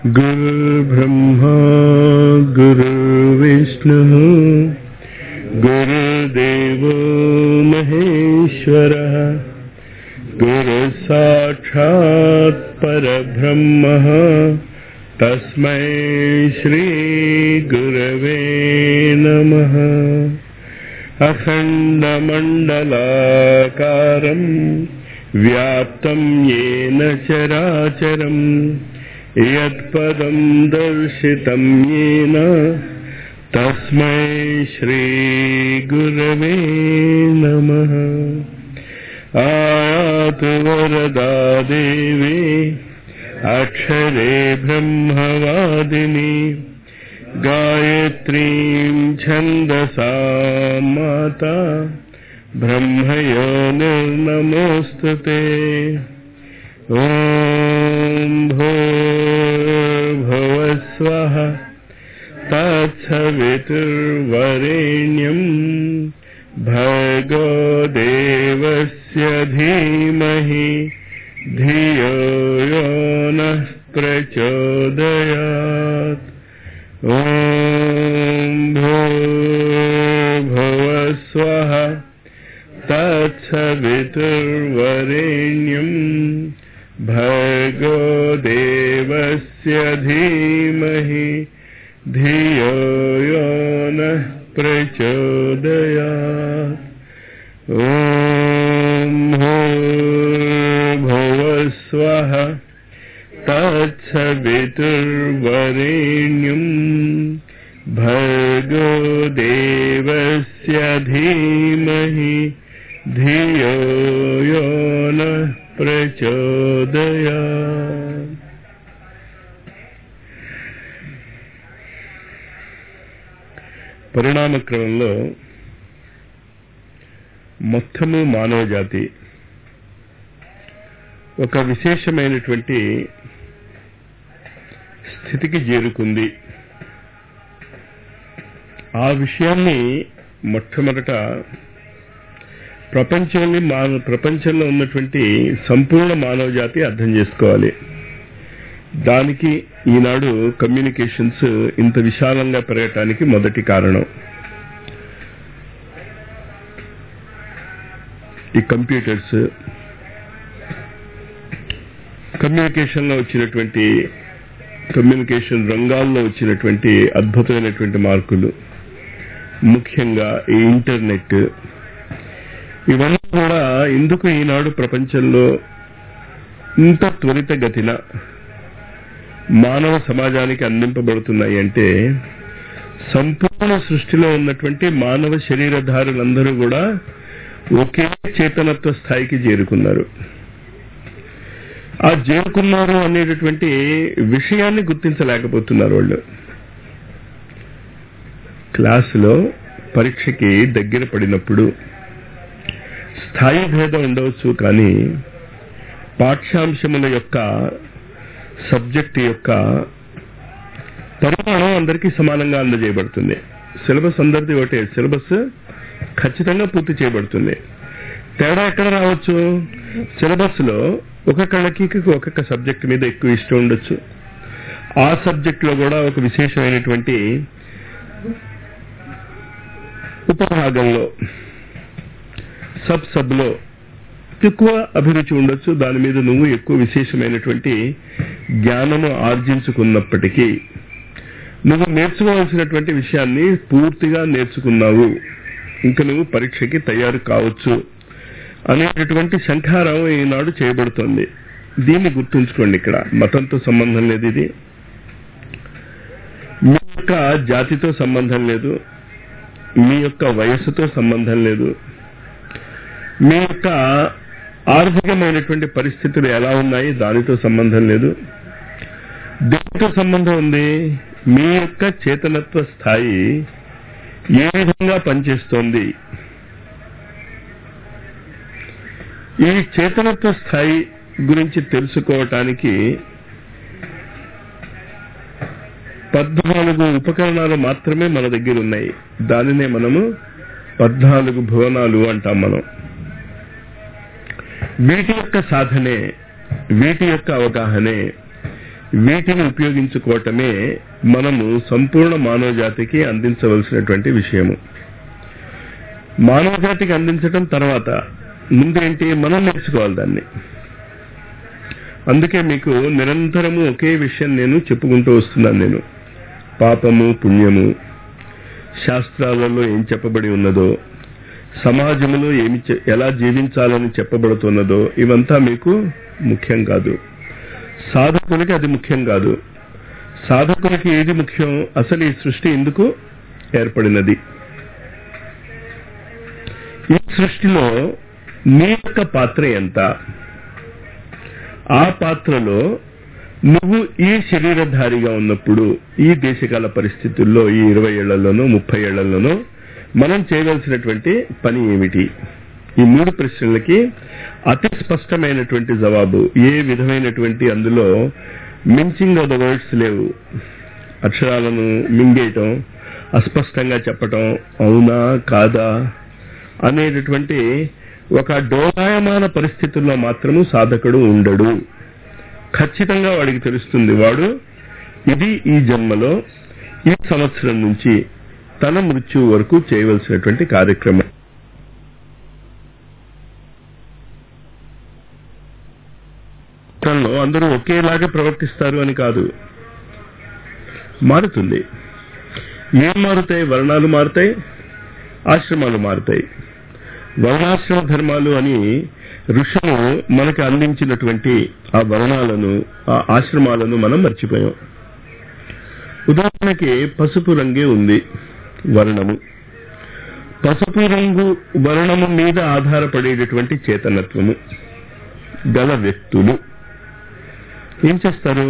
गुरुर्ब्रह्मा गुरुर्विष्णुः गुरुदेवो महेश्वरः गुरुसाक्षात् परब्रह्मः तस्मै श्रीगुरवे नमः अखण्डमण्डलाकारम् व्याप्तम् येन चराचरम् यत्पदम् दर्शितम् येन तस्मै श्रीगुरवे नमः आयातु वरदा देवी अक्षरे ब्रह्मवादिनी गायत्रीम् छन्दसा माता ब्रह्मयो निर्नमोऽस्तु ते ॐ भूर्भुवस्वः तत्सवितुर्वरेण्यम् भर्गो देवस्य धीमहि धियो यो नः प्रचोदयात् ॐ भूर्भुवस्वः तत्सवितुर्वरेण्यम् भर्गो देवस्य धीमहि धियो यो नः प्रचोदयात् ॐ भूर्भुवस्वः तत्सवितुर्वरेण्यम् भर्गो देवस्य धीमहि धियो यो नः प्रचोदयात् పరిణామ క్రమంలో మొత్తము మానవ జాతి ఒక విశేషమైనటువంటి స్థితికి చేరుకుంది ఆ విషయాన్ని మొట్టమొదట ప్రపంచాన్ని మాన ప్రపంచంలో ఉన్నటువంటి సంపూర్ణ మానవ జాతి అర్థం చేసుకోవాలి దానికి ఈనాడు కమ్యూనికేషన్స్ ఇంత విశాలంగా పెరగటానికి మొదటి కారణం ఈ కంప్యూటర్స్ కమ్యూనికేషన్లో వచ్చినటువంటి కమ్యూనికేషన్ రంగాల్లో వచ్చినటువంటి అద్భుతమైనటువంటి మార్పులు ముఖ్యంగా ఈ ఇంటర్నెట్ ఇవన్నీ కూడా ఎందుకు ఈనాడు ప్రపంచంలో ఇంత త్వరితగతిన మానవ సమాజానికి అందింపబడుతున్నాయి అంటే సంపూర్ణ సృష్టిలో ఉన్నటువంటి మానవ శరీరధారులందరూ కూడా ఒకే చేతనత్వ స్థాయికి చేరుకున్నారు ఆ చేరుకున్నారు అనేటటువంటి విషయాన్ని గుర్తించలేకపోతున్నారు వాళ్ళు క్లాసులో పరీక్షకి దగ్గర పడినప్పుడు స్థాయి భేదం ఉండవచ్చు కానీ పాఠ్యాంశముల యొక్క సబ్జెక్ట్ యొక్క పరిమాణం అందరికీ సమానంగా అందజేయబడుతుంది సిలబస్ అందరిది ఒకటే సిలబస్ ఖచ్చితంగా పూర్తి చేయబడుతుంది తేడా ఎక్కడ రావచ్చు సిలబస్ లో ఒక్కొక్కళ్ళకి ఒక్కొక్క సబ్జెక్ట్ మీద ఎక్కువ ఇష్టం ఉండొచ్చు ఆ సబ్జెక్ట్ లో కూడా ఒక విశేషమైనటువంటి ఉపభాగంలో సబ్ సబ్ లో ఎక్కువ అభిరుచి ఉండొచ్చు దాని మీద నువ్వు ఎక్కువ విశేషమైనటువంటి జ్ఞానము ఆర్జించుకున్నప్పటికీ నువ్వు నేర్చుకోవాల్సినటువంటి విషయాన్ని పూర్తిగా నేర్చుకున్నావు ఇంకా నువ్వు పరీక్షకి తయారు కావచ్చు అనేటటువంటి శంఖారం ఈనాడు చేయబడుతోంది దీన్ని గుర్తుంచుకోండి ఇక్కడ మతంతో సంబంధం లేదు ఇది మీ యొక్క జాతితో సంబంధం లేదు మీ యొక్క వయస్సుతో సంబంధం లేదు మీ యొక్క ఆర్థికమైనటువంటి పరిస్థితులు ఎలా ఉన్నాయి దానితో సంబంధం లేదు దేనితో సంబంధం ఉంది మీ యొక్క చేతనత్వ స్థాయి ఏ విధంగా పనిచేస్తోంది ఈ చేతనత్వ స్థాయి గురించి తెలుసుకోవటానికి పద్నాలుగు ఉపకరణాలు మాత్రమే మన దగ్గర ఉన్నాయి దానినే మనము పద్నాలుగు భువనాలు అంటాం మనం వీటి యొక్క సాధనే వీటి యొక్క అవగాహనే వీటిని ఉపయోగించుకోవటమే మనము సంపూర్ణ మానవ జాతికి అందించవలసినటువంటి విషయము మానవ జాతికి అందించటం తర్వాత ముందేంటి మనం నేర్చుకోవాలి దాన్ని అందుకే మీకు నిరంతరము ఒకే విషయం నేను చెప్పుకుంటూ వస్తున్నాను నేను పాపము పుణ్యము శాస్త్రాలలో ఏం చెప్పబడి ఉన్నదో సమాజంలో ఏమి చె- ఎలా జీవించాలని చెప్పబడుతున్నదో ఇవంతా మీకు ముఖ్యం కాదు సాధకునికి అది ముఖ్యం కాదు సాధకునికి ఏది ముఖ్యం అసలు ఈ సృష్టి ఎందుకు ఏర్పడినది ఈ సృష్టిలో నీ యొక్క పాత్ర ఎంత ఆ పాత్రలో నువ్వు ఈ శరీరధారిగా ఉన్నప్పుడు ఈ దేశకాల పరిస్థితుల్లో ఈ ఇరవై ఏళ్లలోనో ముప్పై ఏళ్లలోనో మనం చేయవలసినటువంటి పని ఏమిటి ఈ మూడు ప్రశ్నలకి అతి స్పష్టమైనటువంటి జవాబు ఏ విధమైనటువంటి అందులో మించింగ్ ఆఫ్ ద వర్డ్స్ లేవు అక్షరాలను మింగేయటం అస్పష్టంగా చెప్పటం అవునా కాదా అనేటటువంటి ఒక డోలాయమాన పరిస్థితుల్లో మాత్రము సాధకుడు ఉండడు ఖచ్చితంగా వాడికి తెలుస్తుంది వాడు ఇది ఈ జన్మలో ఈ సంవత్సరం నుంచి తన మృత్యువు వరకు చేయవలసినటువంటి కార్యక్రమం తనలో అందరూ ఒకేలాగా ప్రవర్తిస్తారు అని కాదు మారుతుంది ఏం మారుతాయి వర్ణాలు మారుతాయి ఆశ్రమాలు మారుతాయి వర్ణాశ్రమ ధర్మాలు అని ఋషులు మనకు అందించినటువంటి ఆ వర్ణాలను ఆ ఆశ్రమాలను మనం మర్చిపోయాం ఉదాహరణకి పసుపు రంగే ఉంది వర్ణము పసుపు రంగు వర్ణము మీద ఆధారపడేటటువంటి చేతనత్వము గల వ్యక్తులు ఏం చేస్తారు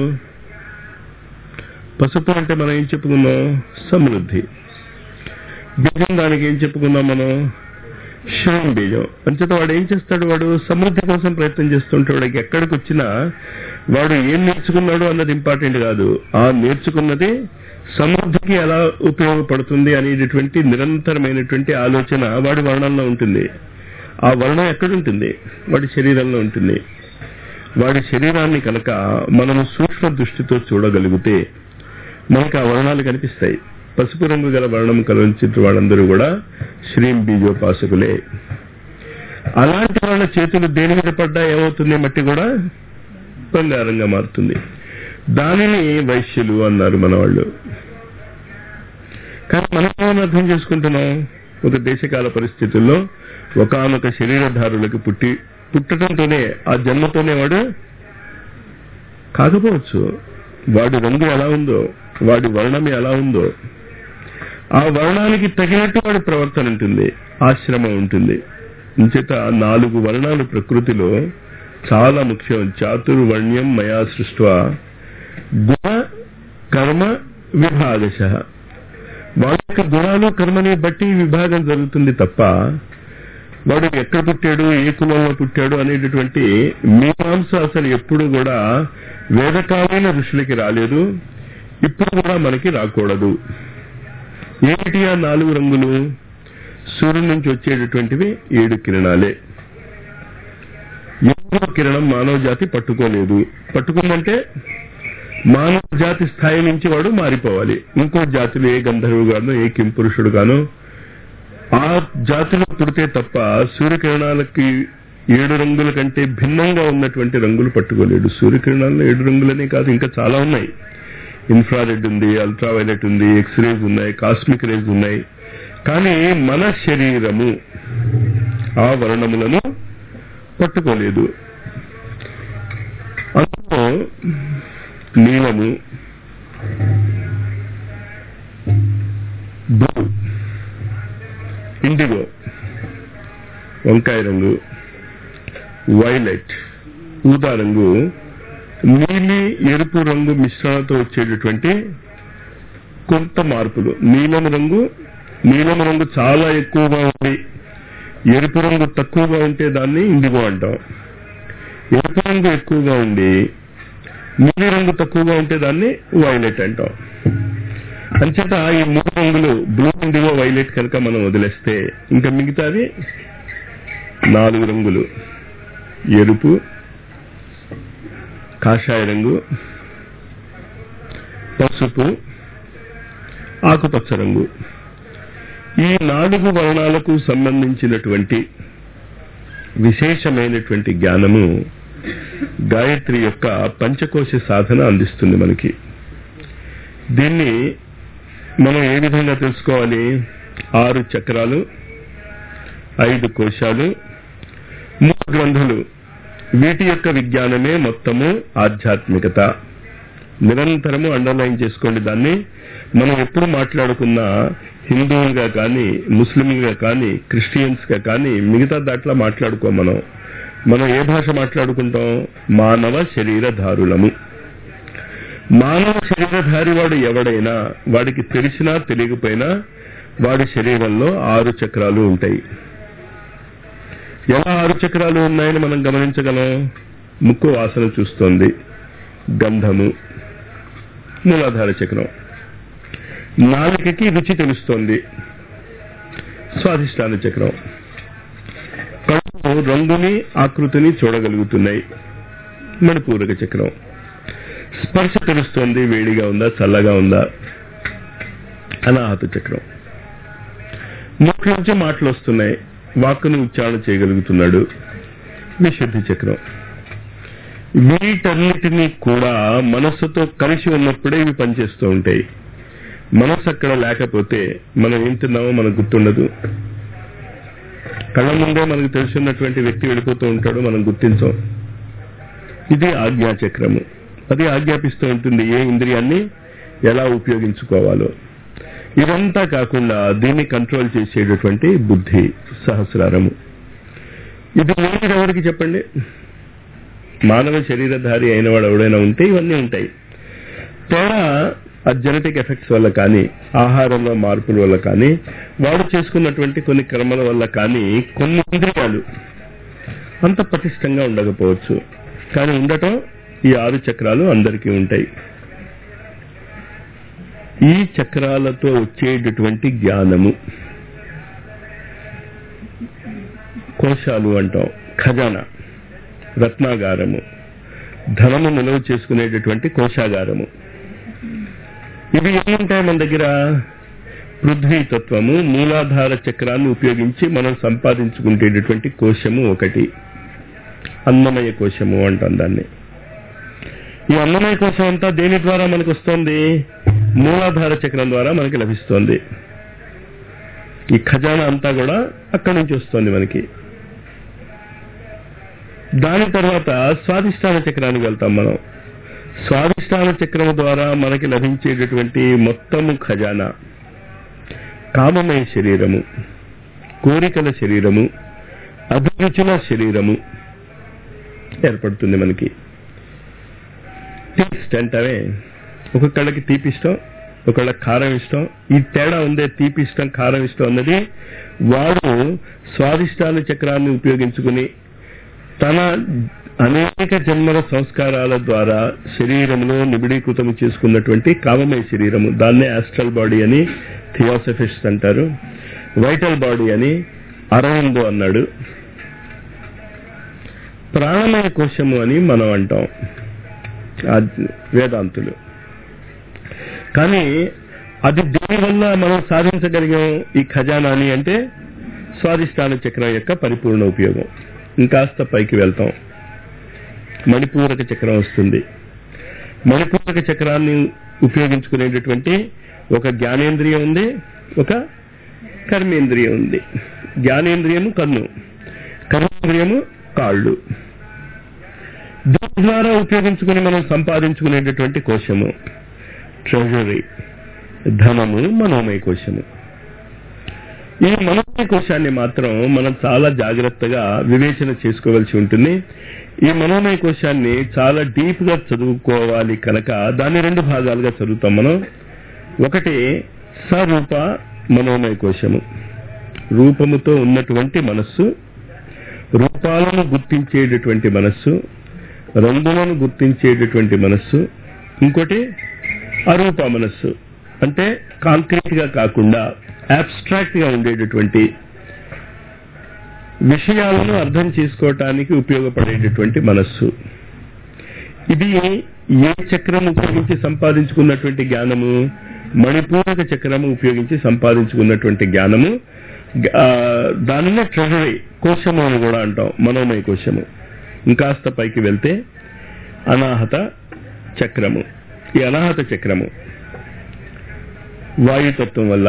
పసుపు అంటే మనం ఏం చెప్పుకున్నాం సమృద్ధి బీజం దానికి ఏం చెప్పుకున్నాం మనం శివం బీజం అంచేత వాడు ఏం చేస్తాడు వాడు సమృద్ధి కోసం ప్రయత్నం చేస్తుంటాడు వాడికి ఎక్కడికి వచ్చినా వాడు ఏం నేర్చుకున్నాడు అన్నది ఇంపార్టెంట్ కాదు ఆ నేర్చుకున్నది సమృద్ధికి ఎలా ఉపయోగపడుతుంది అనేటటువంటి నిరంతరమైనటువంటి ఆలోచన వాడి వర్ణంలో ఉంటుంది ఆ వర్ణం ఎక్కడుంటుంది వాడి శరీరంలో ఉంటుంది వాడి శరీరాన్ని కనుక మనము సూక్ష్మ దృష్టితో చూడగలిగితే మనకు ఆ వర్ణాలు కనిపిస్తాయి పసుపు రంగు గల వర్ణం కలవచ్చిన వాళ్ళందరూ కూడా శ్రీం బీజోపాసకులే అలాంటి వాళ్ళ చేతులు దేని మీద పడ్డా ఏమవుతుంది మట్టి కూడా బంగారంగా మారుతుంది దానిని వైశ్యులు అన్నారు మన వాళ్ళు కానీ మనం ఏమని అర్థం చేసుకుంటున్నాం ఒక దేశకాల పరిస్థితుల్లో ఒకనొక శరీరధారులకు పుట్టి పుట్టడంతోనే ఆ జన్మతోనే వాడు కాకపోవచ్చు వాడి రంగు ఎలా ఉందో వాడి వర్ణం ఎలా ఉందో ఆ వర్ణానికి తగినట్టు వాడి ప్రవర్తన ఉంటుంది ఆశ్రమం ఉంటుంది ఇంచేత నాలుగు వర్ణాలు ప్రకృతిలో చాలా ముఖ్యం చాతుర్వర్ణ్యం మయా సృష్ట గుణ కర్మ విభాగశ వాళ్ళ యొక్క గుణాలు కర్మని బట్టి విభాగం జరుగుతుంది తప్ప వాడు ఎక్కడ పుట్టాడు ఏ కులంలో పుట్టాడు అనేటటువంటి మీమాంస అసలు ఎప్పుడు కూడా వేదకాలైన ఋషులకి రాలేదు ఇప్పుడు కూడా మనకి రాకూడదు ఏమిటి ఆ నాలుగు రంగులు సూర్యుడి నుంచి వచ్చేటటువంటివి ఏడు కిరణాలే ఎనిమిదవ కిరణం మానవ జాతి పట్టుకోలేదు పట్టుకుందంటే మానవ జాతి స్థాయి నుంచి వాడు మారిపోవాలి ఇంకో జాతిలో ఏ గంధర్వు గానో ఏ కింపురుషుడు గానో ఆ జాతిలో పుడితే తప్ప సూర్యకిరణాలకి ఏడు రంగుల కంటే భిన్నంగా ఉన్నటువంటి రంగులు పట్టుకోలేడు సూర్యకిరణాల్లో ఏడు రంగులనే కాదు ఇంకా చాలా ఉన్నాయి ఇన్ఫ్రారెడ్ ఉంది అల్ట్రావైలెట్ ఉంది ఎక్స్రేస్ ఉన్నాయి కాస్మిక్ రేస్ ఉన్నాయి కానీ మన శరీరము ఆ వర్ణములను పట్టుకోలేదు అందులో నీలము బ్లూ ఇండిగో వంకాయ రంగు వైలెట్ ఊదా రంగు నీలి ఎరుపు రంగు మిశ్రణతో వచ్చేటటువంటి కొంత మార్పులు నీలం రంగు నీలం రంగు చాలా ఎక్కువగా ఉంది ఎరుపు రంగు తక్కువగా ఉంటే దాన్ని ఇండిగో అంటాం ఎరుపు రంగు ఎక్కువగా ఉండి నీలి రంగు తక్కువగా ఉంటే దాన్ని వైలెట్ అంటాం అంచేత ఈ మూడు రంగులు బ్లూ ఇండిగో వైలెట్ కనుక మనం వదిలేస్తే ఇంకా మిగతాది నాలుగు రంగులు ఎరుపు కాషాయ రంగు పసుపు ఆకుపచ్చ రంగు ఈ నాలుగు వర్ణాలకు సంబంధించినటువంటి విశేషమైనటువంటి జ్ఞానము గాయత్రి యొక్క పంచకోశ సాధన అందిస్తుంది మనకి దీన్ని మనం ఏ విధంగా తెలుసుకోవాలి ఆరు చక్రాలు ఐదు కోశాలు మూడు గ్రంథులు వీటి యొక్క విజ్ఞానమే మొత్తము ఆధ్యాత్మికత నిరంతరము అండర్లైన్ చేసుకోండి దాన్ని మనం ఎప్పుడు మాట్లాడుకున్నా హిందువులుగా కానీ ముస్లింలుగా కానీ క్రిస్టియన్స్ గా కానీ మిగతా దాంట్లో మాట్లాడుకో మనం మనం ఏ భాష మాట్లాడుకుంటాం మానవ శరీరధారులము మానవ శరీరధారి వాడు ఎవడైనా వాడికి తెలిసినా తెలియకపోయినా వాడి శరీరంలో ఆరు చక్రాలు ఉంటాయి ఎలా ఆరు చక్రాలు ఉన్నాయని మనం గమనించగలం ముక్కు వాసన చూస్తోంది గంధము మూలాధార చక్రం నాలుకకి రుచి తెలుస్తోంది స్వాధిష్టాన చక్రం కళ్ళు రంగుని ఆకృతిని చూడగలుగుతున్నాయి మణిపూరక చక్రం స్పర్శ తెలుస్తోంది వేడిగా ఉందా చల్లగా ఉందా అనాహత చక్రం నోట్ల నుంచి మాటలు వస్తున్నాయి వాక్కును ఉచ్చారణ చేయగలుగుతున్నాడు విశుద్ధి చక్రం వీటన్నిటినీ కూడా మనస్సుతో కలిసి ఉన్నప్పుడే ఇవి పనిచేస్తూ ఉంటాయి మనస్సు అక్కడ లేకపోతే మనం ఏం తిన్నామో మనకు గుర్తుండదు కళ్ళ ముందే మనకు తెలిసినటువంటి వ్యక్తి వెళ్ళిపోతూ ఉంటాడు మనం గుర్తించాం ఇది ఆజ్ఞాచక్రము అది ఆజ్ఞాపిస్తూ ఉంటుంది ఏ ఇంద్రియాన్ని ఎలా ఉపయోగించుకోవాలో ఇదంతా కాకుండా దీన్ని కంట్రోల్ చేసేటటువంటి బుద్ధి సహస్రారము ఇది లేనిది ఎవరికి చెప్పండి మానవ శరీరధారి అయిన వాడు ఎవడైనా ఉంటే ఇవన్నీ ఉంటాయి తేడా ఆ జెనెటిక్ ఎఫెక్ట్స్ వల్ల కానీ ఆహారంలో మార్పుల వల్ల కానీ వాడు చేసుకున్నటువంటి కొన్ని క్రమల వల్ల కానీ కొన్ని ఇంద్రియాలు అంత పటిష్టంగా ఉండకపోవచ్చు కానీ ఉండటం ఈ ఆరు చక్రాలు అందరికీ ఉంటాయి ఈ చక్రాలతో వచ్చేటటువంటి జ్ఞానము కోశాలు అంటాం ఖజానా రత్నాగారము ధనము నిల్వ చేసుకునేటటువంటి కోశాగారము ఇవి ఏముంటాయి మన దగ్గర పృథ్వీ తత్వము మూలాధార చక్రాన్ని ఉపయోగించి మనం సంపాదించుకునేటటువంటి కోశము ఒకటి అన్నమయ కోశము అంటాం దాన్ని ఈ అన్నమయ కోశం అంతా దేని ద్వారా మనకు వస్తుంది మూలాధార చక్రం ద్వారా మనకి లభిస్తోంది ఈ ఖజానా అంతా కూడా అక్కడి నుంచి వస్తుంది మనకి దాని తర్వాత స్వాధిష్టాన చక్రానికి వెళ్తాం మనం స్వాధిష్టాన చక్రము ద్వారా మనకి లభించేటటువంటి మొత్తము ఖజానా కామమయ శరీరము కోరికల శరీరము అభిరుచుల శరీరము ఏర్పడుతుంది మనకి టేస్ట్ అంటారే ఒక్కొక్కళ్ళకి తీపి ఇష్టం ఒకళ్ళకి కారం ఇష్టం ఈ తేడా ఉందే తీపి ఇష్టం కారం ఇష్టం అన్నది వాడు స్వాదిష్టాన చక్రాన్ని ఉపయోగించుకుని తన అనేక జన్మల సంస్కారాల ద్వారా శరీరంలో నిబిడీకృతం చేసుకున్నటువంటి కామమయ శరీరము దాన్నే ఆస్ట్రల్ బాడీ అని థియోసఫిస్ట్ అంటారు వైటల్ బాడీ అని అరవిందో అన్నాడు ప్రాణమయ కోశము అని మనం అంటాం వేదాంతులు కానీ అది దేనివల్ల మనం సాధించగలిగాం ఈ ఖజానాని అంటే స్వాదిష్టాన చక్రం యొక్క పరిపూర్ణ ఉపయోగం ఇంకాస్త పైకి వెళ్తాం మణిపూరక చక్రం వస్తుంది మణిపూరక చక్రాన్ని ఉపయోగించుకునేటటువంటి ఒక జ్ఞానేంద్రియం ఉంది ఒక కర్మేంద్రియం ఉంది జ్ఞానేంద్రియము కన్ను కర్మేంద్రియము కాళ్ళు దీని ద్వారా ఉపయోగించుకుని మనం సంపాదించుకునేటటువంటి కోశము ట్రెజరీ ధనము మనోమయ కోశము ఈ మనోమయ కోశాన్ని మాత్రం మనం చాలా జాగ్రత్తగా వివేచన చేసుకోవాల్సి ఉంటుంది ఈ మనోమయ కోశాన్ని చాలా డీప్ గా చదువుకోవాలి కనుక దాన్ని రెండు భాగాలుగా చదువుతాం మనం ఒకటి సరూప మనోమయ కోశము రూపముతో ఉన్నటువంటి మనస్సు రూపాలను గుర్తించేటటువంటి మనస్సు రంగులను గుర్తించేటటువంటి మనస్సు ఇంకోటి అరూప మనస్సు అంటే కాంక్రీట్ గా కాకుండా అబ్స్ట్రాక్ట్ గా ఉండేటటువంటి విషయాలను అర్థం చేసుకోవటానికి ఉపయోగపడేటటువంటి మనస్సు ఇది ఏ చక్రం ఉపయోగించి సంపాదించుకున్నటువంటి జ్ఞానము మణిపూరక చక్రము ఉపయోగించి సంపాదించుకున్నటువంటి జ్ఞానము ఆ, దానినే ట్రెజరీ కోశము అని కూడా అంటాం మనోమయ కోశము ఇంకాస్త పైకి వెళ్తే అనాహత చక్రము ఈ అనాహత చక్రము వాయుతత్వం వల్ల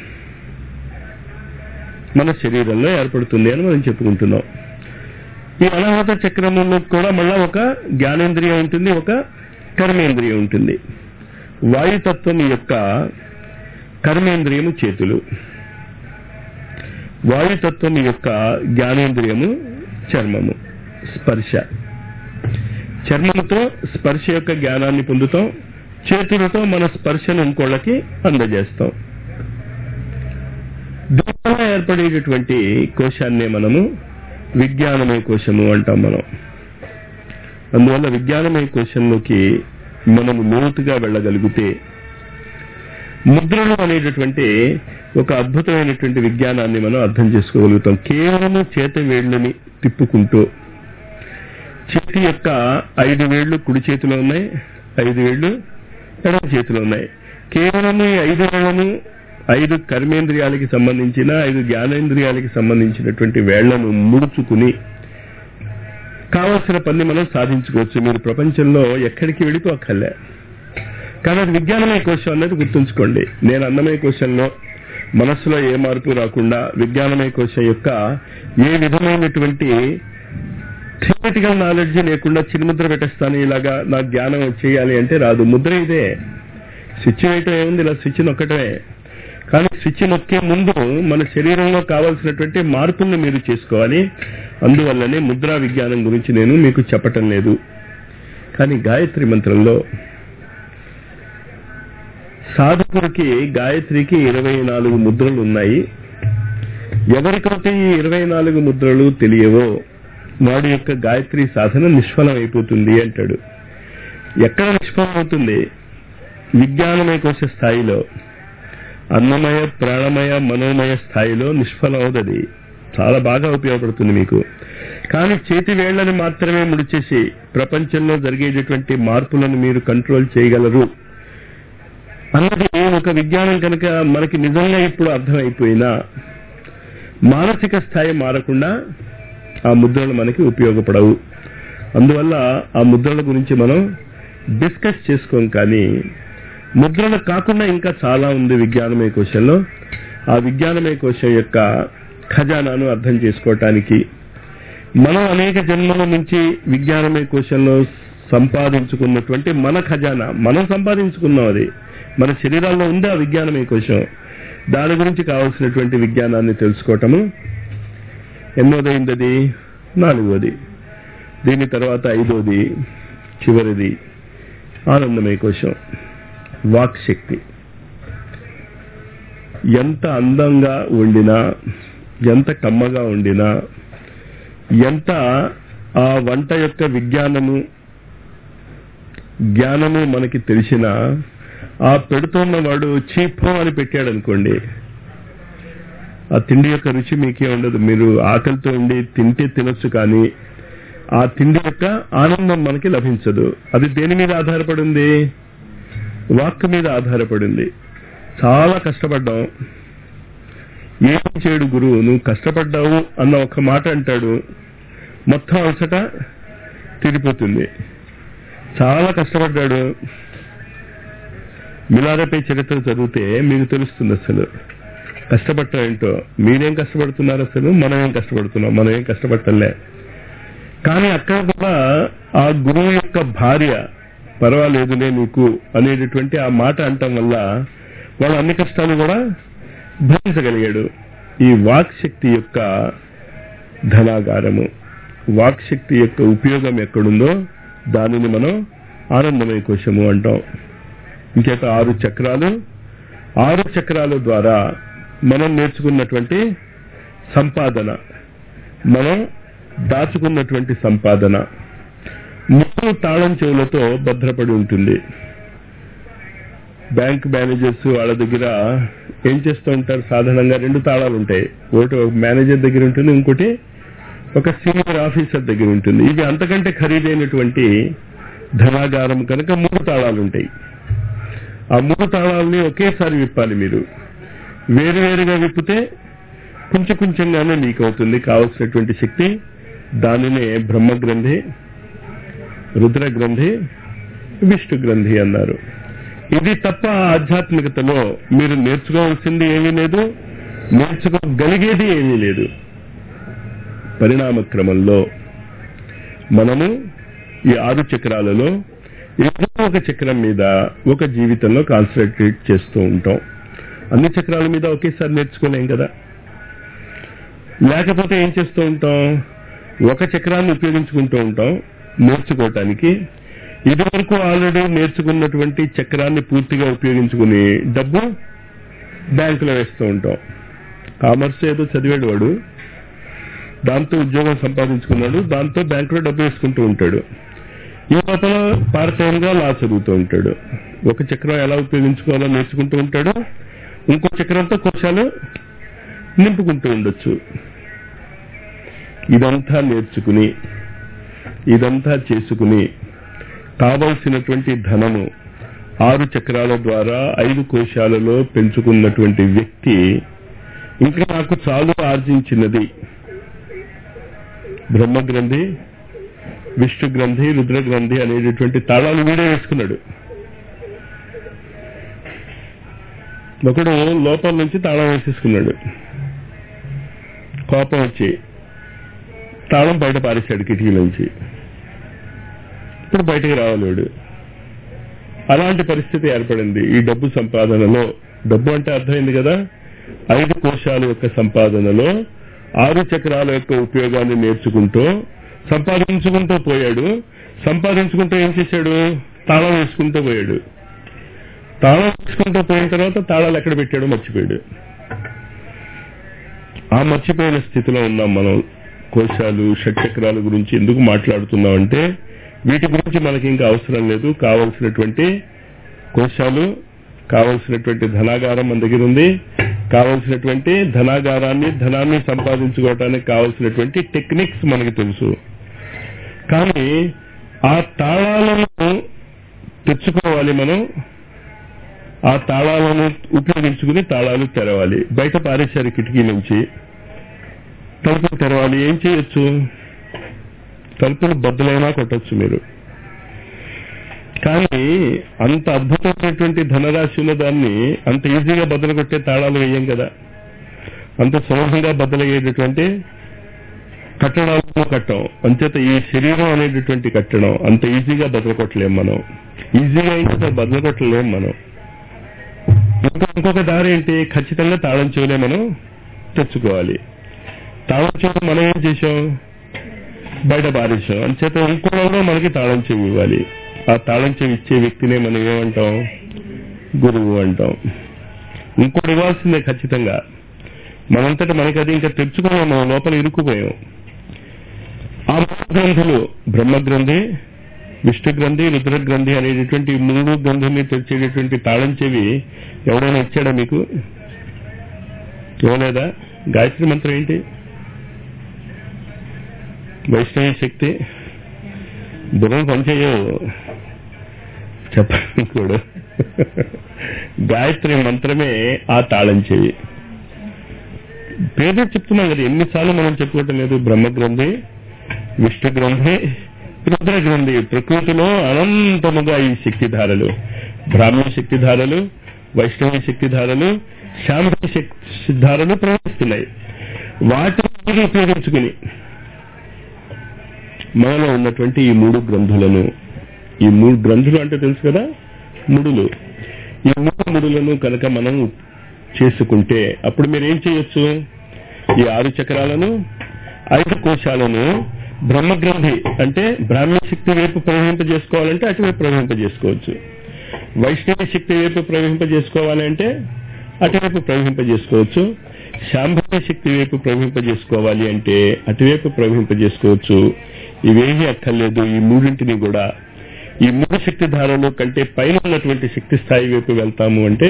మన శరీరంలో ఏర్పడుతుంది అని మనం చెప్పుకుంటున్నాం ఈ అనాహత చక్రములో కూడా మళ్ళా ఒక జ్ఞానేంద్రియం ఉంటుంది ఒక కర్మేంద్రియం ఉంటుంది వాయుతత్వం యొక్క కర్మేంద్రియము చేతులు వాయుతత్వం యొక్క జ్ఞానేంద్రియము చర్మము స్పర్శ చర్మముతో స్పర్శ యొక్క జ్ఞానాన్ని పొందుతాం చేతులతో మన స్పర్శను ఇంకోళ్ళకి అందజేస్తాం దీనివల్ల ఏర్పడేటటువంటి కోశాన్నే మనము విజ్ఞానమయ కోశము అంటాం మనం అందువల్ల విజ్ఞానమయ కోశంలోకి మనము లోతుగా వెళ్ళగలిగితే ముద్రలు అనేటటువంటి ఒక అద్భుతమైనటువంటి విజ్ఞానాన్ని మనం అర్థం చేసుకోగలుగుతాం కేవలము చేత వేళ్ళని తిప్పుకుంటూ చేతి యొక్క ఐదు వేళ్లు కుడి చేతిలో ఉన్నాయి ఐదు వేళ్లు ఎడమ చేతిలో ఉన్నాయి కేవలము ఈ ఐదు వేళ్లను ఐదు కర్మేంద్రియాలకి సంబంధించిన ఐదు జ్ఞానేంద్రియాలకి సంబంధించినటువంటి వేళ్లను ముడుచుకుని కావలసిన పని మనం సాధించుకోవచ్చు మీరు ప్రపంచంలో ఎక్కడికి వెళ్ళిపోకర్లే కానీ అది విజ్ఞానమయ కోశం అనేది గుర్తుంచుకోండి నేను అన్నమయ కోశంలో మనస్సులో ఏ మార్పు రాకుండా విజ్ఞానమయ కోశం యొక్క ఏ విధమైనటువంటి థియరిటికల్ నాలెడ్జ్ లేకుండా చిరుముద్ర పెట్టేస్తాను ఇలాగా నాకు జ్ఞానం చేయాలి అంటే రాదు ముద్ర ఇదే స్విచ్ వేయటం ఏముంది ఇలా స్విచ్ నొక్కటమే కానీ స్విచ్ నొక్కే ముందు మన శరీరంలో కావాల్సినటువంటి మార్పుల్ని మీరు చేసుకోవాలి అందువల్లనే ముద్రా విజ్ఞానం గురించి నేను మీకు చెప్పటం లేదు కానీ గాయత్రి మంత్రంలో సాధకుడికి గాయత్రికి ఇరవై నాలుగు ముద్రలు ఉన్నాయి ఎవరికైతే ఈ ఇరవై నాలుగు ముద్రలు తెలియవో వాడి యొక్క గాయత్రి సాధన నిష్ఫలం అయిపోతుంది అంటాడు ఎక్కడ నిష్ఫలం అవుతుంది విజ్ఞానమయ కోశ స్థాయిలో అన్నమయ ప్రాణమయ మనోమయ స్థాయిలో నిష్ఫలం అవుతుంది చాలా బాగా ఉపయోగపడుతుంది మీకు కానీ చేతి వేళ్లను మాత్రమే ముడిచేసి ప్రపంచంలో జరిగేటటువంటి మార్పులను మీరు కంట్రోల్ చేయగలరు అన్నది ఒక విజ్ఞానం కనుక మనకి నిజంగా ఇప్పుడు అర్థమైపోయినా మానసిక స్థాయి మారకుండా ఆ ముద్రలు మనకి ఉపయోగపడవు అందువల్ల ఆ ముద్రల గురించి మనం డిస్కస్ చేసుకోం కానీ ముద్రలు కాకుండా ఇంకా చాలా ఉంది విజ్ఞానమయ కోశంలో ఆ విజ్ఞానమయ కోశం యొక్క ఖజానాను అర్థం చేసుకోవటానికి మనం అనేక జన్మల నుంచి విజ్ఞానమయ కోశంలో సంపాదించుకున్నటువంటి మన ఖజానా మనం సంపాదించుకున్నాం అది మన శరీరాల్లో ఉంది ఆ విజ్ఞానమయ కోశం దాని గురించి కావాల్సినటువంటి విజ్ఞానాన్ని తెలుసుకోవటము ఎన్నోదైంది అది నాలుగోది దీని తర్వాత ఐదోది చివరిది ఆనందమయ కోశం వాక్ శక్తి ఎంత అందంగా వండినా ఎంత కమ్మగా వండినా ఎంత ఆ వంట యొక్క విజ్ఞానము జ్ఞానము మనకి తెలిసినా ఆ పెడుతున్న వాడు చీపం అని పెట్టాడు అనుకోండి ఆ తిండి యొక్క రుచి మీకే ఉండదు మీరు ఆకలితో ఉండి తింటే తినొచ్చు కానీ ఆ తిండి యొక్క ఆనందం మనకి లభించదు అది దేని మీద ఆధారపడింది వాక్ మీద ఆధారపడింది చాలా కష్టపడ్డాం ఏం చేయడు గురువు నువ్వు కష్టపడ్డావు అన్న ఒక మాట అంటాడు మొత్తం అలసట తిరిగిపోతుంది చాలా కష్టపడ్డాడు మిలారపై చరిత్ర చదివితే మీకు తెలుస్తుంది అసలు కష్టపడటం ఏంటో మీరేం కష్టపడుతున్నారు అసలు మనం ఏం కష్టపడుతున్నాం మనం ఏం కష్టపడటంలే కానీ అక్కడ కూడా ఆ గురువు యొక్క భార్య పర్వాలేదులే నీకు అనేటటువంటి ఆ మాట అంటం వల్ల వాడు అన్ని కష్టాలు కూడా భరించగలిగాడు ఈ వాక్ శక్తి యొక్క ధనాగారము వాక్ శక్తి యొక్క ఉపయోగం ఎక్కడుందో దానిని మనం ఆనందమయ కోశము అంటాం ఇంకేత ఆరు చక్రాలు ఆరు చక్రాల ద్వారా మనం నేర్చుకున్నటువంటి సంపాదన మనం దాచుకున్నటువంటి సంపాదన మూడు తాళం చెవులతో భద్రపడి ఉంటుంది బ్యాంక్ మేనేజర్స్ వాళ్ళ దగ్గర ఏం చేస్తూ ఉంటారు సాధారణంగా రెండు తాళాలు ఉంటాయి ఒకటి ఒక మేనేజర్ దగ్గర ఉంటుంది ఇంకోటి ఒక సీనియర్ ఆఫీసర్ దగ్గర ఉంటుంది ఇవి అంతకంటే ఖరీదైనటువంటి ధనాగారం కనుక మూడు తాళాలు ఉంటాయి ఆ మూడు తాళాలని ఒకేసారి విప్పాలి మీరు వేరువేరుగా విప్పితే కొంచెం కొంచెంగానే లీక్ అవుతుంది కావలసినటువంటి శక్తి దానినే బ్రహ్మ గ్రంథి రుద్ర గ్రంథి విష్ణు గ్రంథి అన్నారు ఇది తప్ప ఆధ్యాత్మికతలో మీరు నేర్చుకోవాల్సింది ఏమీ లేదు నేర్చుకోగలిగేది ఏమీ లేదు పరిణామ క్రమంలో మనము ఈ ఆరు చక్రాలలో ఏదో ఒక చక్రం మీద ఒక జీవితంలో కాన్సన్ట్రేట్ చేస్తూ ఉంటాం అన్ని చక్రాల మీద ఒకేసారి నేర్చుకోలేం కదా లేకపోతే ఏం చేస్తూ ఉంటాం ఒక చక్రాన్ని ఉపయోగించుకుంటూ ఉంటాం నేర్చుకోవటానికి ఇదివరకు ఆల్రెడీ నేర్చుకున్నటువంటి చక్రాన్ని పూర్తిగా ఉపయోగించుకుని డబ్బు బ్యాంకులో వేస్తూ ఉంటాం కామర్స్ ఏదో చదివాడు వాడు దాంతో ఉద్యోగం సంపాదించుకున్నాడు దాంతో బ్యాంకులో డబ్బు వేసుకుంటూ ఉంటాడు ఈ లోపల పార్ట్ టైం గా లా చదువుతూ ఉంటాడు ఒక చక్రం ఎలా ఉపయోగించుకోవాలో నేర్చుకుంటూ ఉంటాడు ఇంకో చక్రంతో కోశాలు నింపుకుంటూ ఉండొచ్చు ఇదంతా నేర్చుకుని ఇదంతా చేసుకుని కావలసినటువంటి ధనము ఆరు చక్రాల ద్వారా ఐదు కోశాలలో పెంచుకున్నటువంటి వ్యక్తి ఇంకా నాకు చాలు ఆర్జించినది బ్రహ్మ గ్రంథి విష్ణు గ్రంథి రుద్ర గ్రంథి అనేటటువంటి తాళాలు వీడే వేసుకున్నాడు ఒకడు లోపల నుంచి తాళం వేసేసుకున్నాడు కోపం వచ్చి తాళం బయట పారేశాడు కిటికీ నుంచి ఇప్పుడు బయటకు రావాలేడు అలాంటి పరిస్థితి ఏర్పడింది ఈ డబ్బు సంపాదనలో డబ్బు అంటే అర్థమైంది కదా ఐదు కోశాల యొక్క సంపాదనలో ఆరు చక్రాల యొక్క ఉపయోగాన్ని నేర్చుకుంటూ సంపాదించుకుంటూ పోయాడు సంపాదించుకుంటూ ఏం చేశాడు తాళం వేసుకుంటూ పోయాడు తాళం వేసుకుంటూ పోయిన తర్వాత తాళాలు ఎక్కడ పెట్టాడో మర్చిపోయాడు ఆ మర్చిపోయిన స్థితిలో ఉన్నాం మనం కోశాలు షట్చక్రాల గురించి ఎందుకు మాట్లాడుతున్నామంటే వీటి గురించి మనకి ఇంకా అవసరం లేదు కావలసినటువంటి కోశాలు కావలసినటువంటి ధనాగారం మన దగ్గర ఉంది కావలసినటువంటి ధనాగారాన్ని ధనాన్ని సంపాదించుకోవటానికి కావలసినటువంటి టెక్నిక్స్ మనకి తెలుసు కానీ ఆ తాళాలను తెచ్చుకోవాలి మనం ఆ తాళాలను ఉపయోగించుకుని తాళాలు తెరవాలి బయట పారేశారు కిటికీ నుంచి తలుపులు తెరవాలి ఏం చేయొచ్చు తలుపులు బద్దలైనా కొట్టచ్చు మీరు కానీ అంత అద్భుతమైనటువంటి ధనరాశి ఉన్న దాన్ని అంత ఈజీగా బద్దలు కొట్టే తాళాలు వేయం కదా అంత సులభంగా బద్దలయ్యేటటువంటి కట్టడాలను కట్టం అంచేత ఈ శరీరం అనేటటువంటి కట్టడం అంత ఈజీగా బద్దలు కొట్టలేం మనం ఈజీగా ఇంకా బద్దలు కొట్టలేం మనం ఇంకా ఇంకొక దారి ఏంటి ఖచ్చితంగా తాళం చెవులే మనం తెచ్చుకోవాలి తాళం చెవులు మనం ఏం చేసాం బయట పారేసాం అంచేత ఇంకోలో మనకి తాళం చెవి ఇవ్వాలి ఆ తాళం చెవి ఇచ్చే వ్యక్తినే మనం ఏమంటాం గురువు అంటాం ఇంకోటి ఇవ్వాల్సిందే ఖచ్చితంగా మనంతటా మనకి అది ఇంకా తెచ్చుకోలేం మనం లోపల ఇరుక్కుపోయాం ఆ మూడు గ్రంథులు బ్రహ్మ గ్రంథి విష్ణు గ్రంథి రుద్ర గ్రంథి అనేటటువంటి మూడు గ్రంథుల్ని తెరిచేటటువంటి తాళం చెవి ఎవడైనా ఇచ్చాడా మీకు ఇవ్వలేదా గాయత్రి మంత్రం ఏంటి వైష్ణవ శక్తి బుర్రం పనిచేయవు చెప్పండి కూడా గాయత్రి మంత్రమే ఆ తాళం చెవి పేరు చెప్తున్నాం కదా ఎన్నిసార్లు మనం చెప్పుకోవటం లేదు బ్రహ్మ గ్రంథి విష్ణు గ్రంథి రుద్ర గ్రంథి ప్రకృతిలో అనంతముగా ఈ శక్తిధారలు బ్రాహ్మణ శక్తిధారలు వైష్ణవ శక్తిధారలు శాంతి శక్తి ధారలు ప్రవహిస్తున్నాయి వాటిని ఉపయోగించుకుని మనలో ఉన్నటువంటి ఈ మూడు గ్రంథులను ఈ మూడు గ్రంథులు అంటే తెలుసు కదా ముడులు ఈ మూడు ముడులను కనుక మనం చేసుకుంటే అప్పుడు మీరు ఏం చేయొచ్చు ఈ ఆరు చక్రాలను ఐదు కోశాలను బ్రహ్మగ్రంథి అంటే బ్రాహ్మణ శక్తి వైపు ప్రవహింపజేసుకోవాలంటే అటువైపు ప్రవహింపజేసుకోవచ్చు వైష్ణవ శక్తి వైపు ప్రవహింపజేసుకోవాలి అంటే అటువైపు ప్రవహింపజేసుకోవచ్చు శాంభవ శక్తి వైపు ప్రవహింపజేసుకోవాలి అంటే అటువైపు ప్రవహింపజేసుకోవచ్చు ఇవేమీ అక్కర్లేదు ఈ మూడింటిని కూడా ఈ మూడు శక్తి ధారలు కంటే పైన ఉన్నటువంటి శక్తి స్థాయి వైపు వెళ్తాము అంటే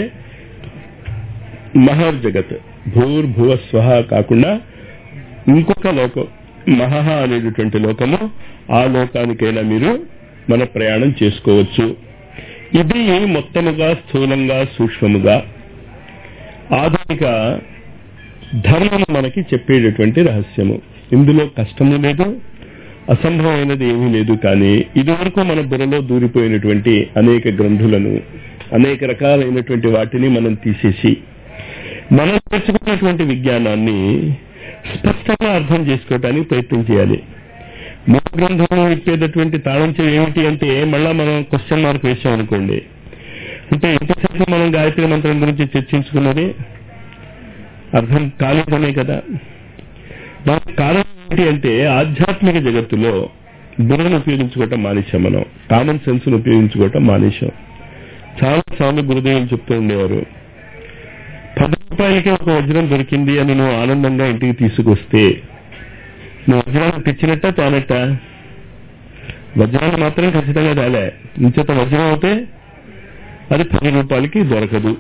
మహాజగత్ భూర్భువ స్వహ కాకుండా ఇంకొక లోకం మహహ అనేటటువంటి లోకము ఆ లోకానికైనా మీరు మన ప్రయాణం చేసుకోవచ్చు ఇది మొత్తముగా స్థూలంగా సూక్ష్మముగా ఆధునిక ధర్మం మనకి చెప్పేటటువంటి రహస్యము ఇందులో కష్టము లేదు అసంభవమైనది ఏమీ లేదు కానీ ఇదివరకు మన బుర్రలో దూరిపోయినటువంటి అనేక గ్రంథులను అనేక రకాలైనటువంటి వాటిని మనం తీసేసి మనం నేర్చుకున్నటువంటి విజ్ఞానాన్ని స్పష్టంగా అర్థం చేసుకోవటానికి ప్రయత్నం చేయాలి మూల గ్రంథంలో ఇచ్చేటటువంటి తాళంచం ఏమిటి అంటే మళ్ళా మనం క్వశ్చన్ మార్క్ వేసాం అనుకోండి అంటే ఎంతసేపు మనం గాయత్రి మంత్రం గురించి చర్చించుకున్నది అర్థం కాలేదనే కదా దానికి కారణం ఏంటి అంటే ఆధ్యాత్మిక జగత్తులో బుర్రను ఉపయోగించుకోవటం మానేశాం మనం కామన్ సెన్స్ ను ఉపయోగించుకోవటం మానేశాం చాలా సార్లు గురుదేవులు చెప్తూ ఉండేవారు పది రూపాయలకే ఒక వజ్రం దొరికింది అని నువ్వు ఆనందంగా ఇంటికి తీసుకొస్తే నువ్వు వజ్రాన్ని తెచ్చినట్ట తానట్ట వజ్రాన్ని మాత్రం ఖచ్చితంగా తేలే ఇంచేత వజ్రం అయితే అది పది రూపాయలకి దొరకదు